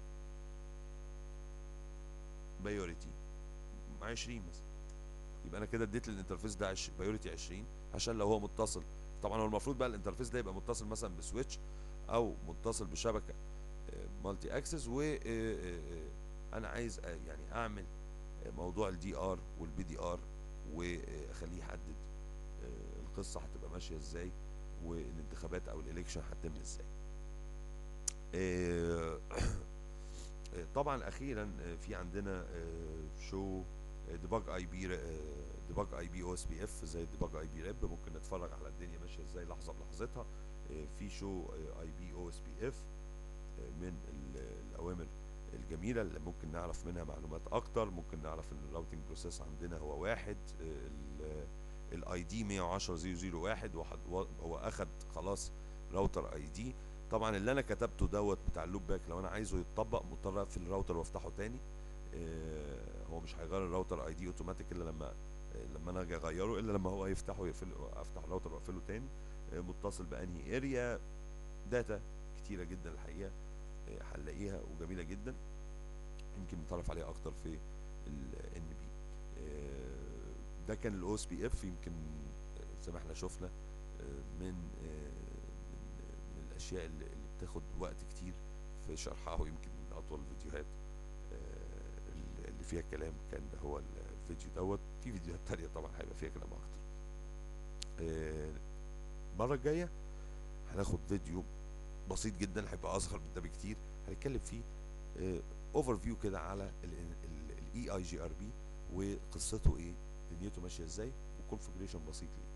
بايوريتي 20 مثلا يبقى انا كده اديت للانترفيس ده بايوريتي 20 عشان لو هو متصل طبعا هو المفروض بقى الانترفيس ده يبقى متصل مثلا بسويتش او متصل بشبكه مالتي اكسس و آه، آه، آه، انا عايز آه، يعني اعمل آه، موضوع الدي ار والبي دي ار واخليه يحدد آه، القصه هتبقى ماشيه ازاي والانتخابات او الالكشن هتتم ازاي آه، آه، طبعا اخيرا آه، في عندنا شو ديباج اي بي ديباج اي بي او اس بي اف زي ديباج اي بي ريب ممكن نتفرج على الدنيا ماشيه ازاي لحظه بلحظتها آه، في شو اي بي او اس بي اف من ال- الاوامر الجميله اللي ممكن نعرف منها معلومات اكتر ممكن نعرف ان الراوتنج بروسيس عندنا هو واحد الاي دي 110001 واحد هو اخد خلاص راوتر اي دي طبعا اللي انا كتبته دوت بتاع اللوب باك لو انا عايزه يتطبق مضطر اقفل الراوتر وافتحه تاني آه، هو مش هيغير الراوتر اي دي اوتوماتيك الا لما آه، لما انا اجي اغيره الا لما هو يفتحه ويقفله افتح الراوتر واقفله تاني آه، متصل بانهي اريا داتا كتيره جدا الحقيقه آه، هنلاقيها وجميله جدا يمكن نتعرف عليها اكتر في الان بي ده كان الاو اس بي اف يمكن آه، زي ما احنا شفنا آه، من آه، من من الاشياء اللي اللي بتاخد وقت كتير في شرحها ويمكن من اطول الفيديوهات آه، اللي- اللي فيها كلام كان هو الفيديو دوت في فيديوهات تانية طبعا هيبقى فيها كلام اكتر آه، المره الجايه هناخد فيديو بسيط جدا هيبقى اصغر من ده بكتير هنتكلم فيه اوفر فيو كده على الاي اي جي ار بي وقصته ايه دنيته ماشيه ازاي وكونفجريشن بسيط ليه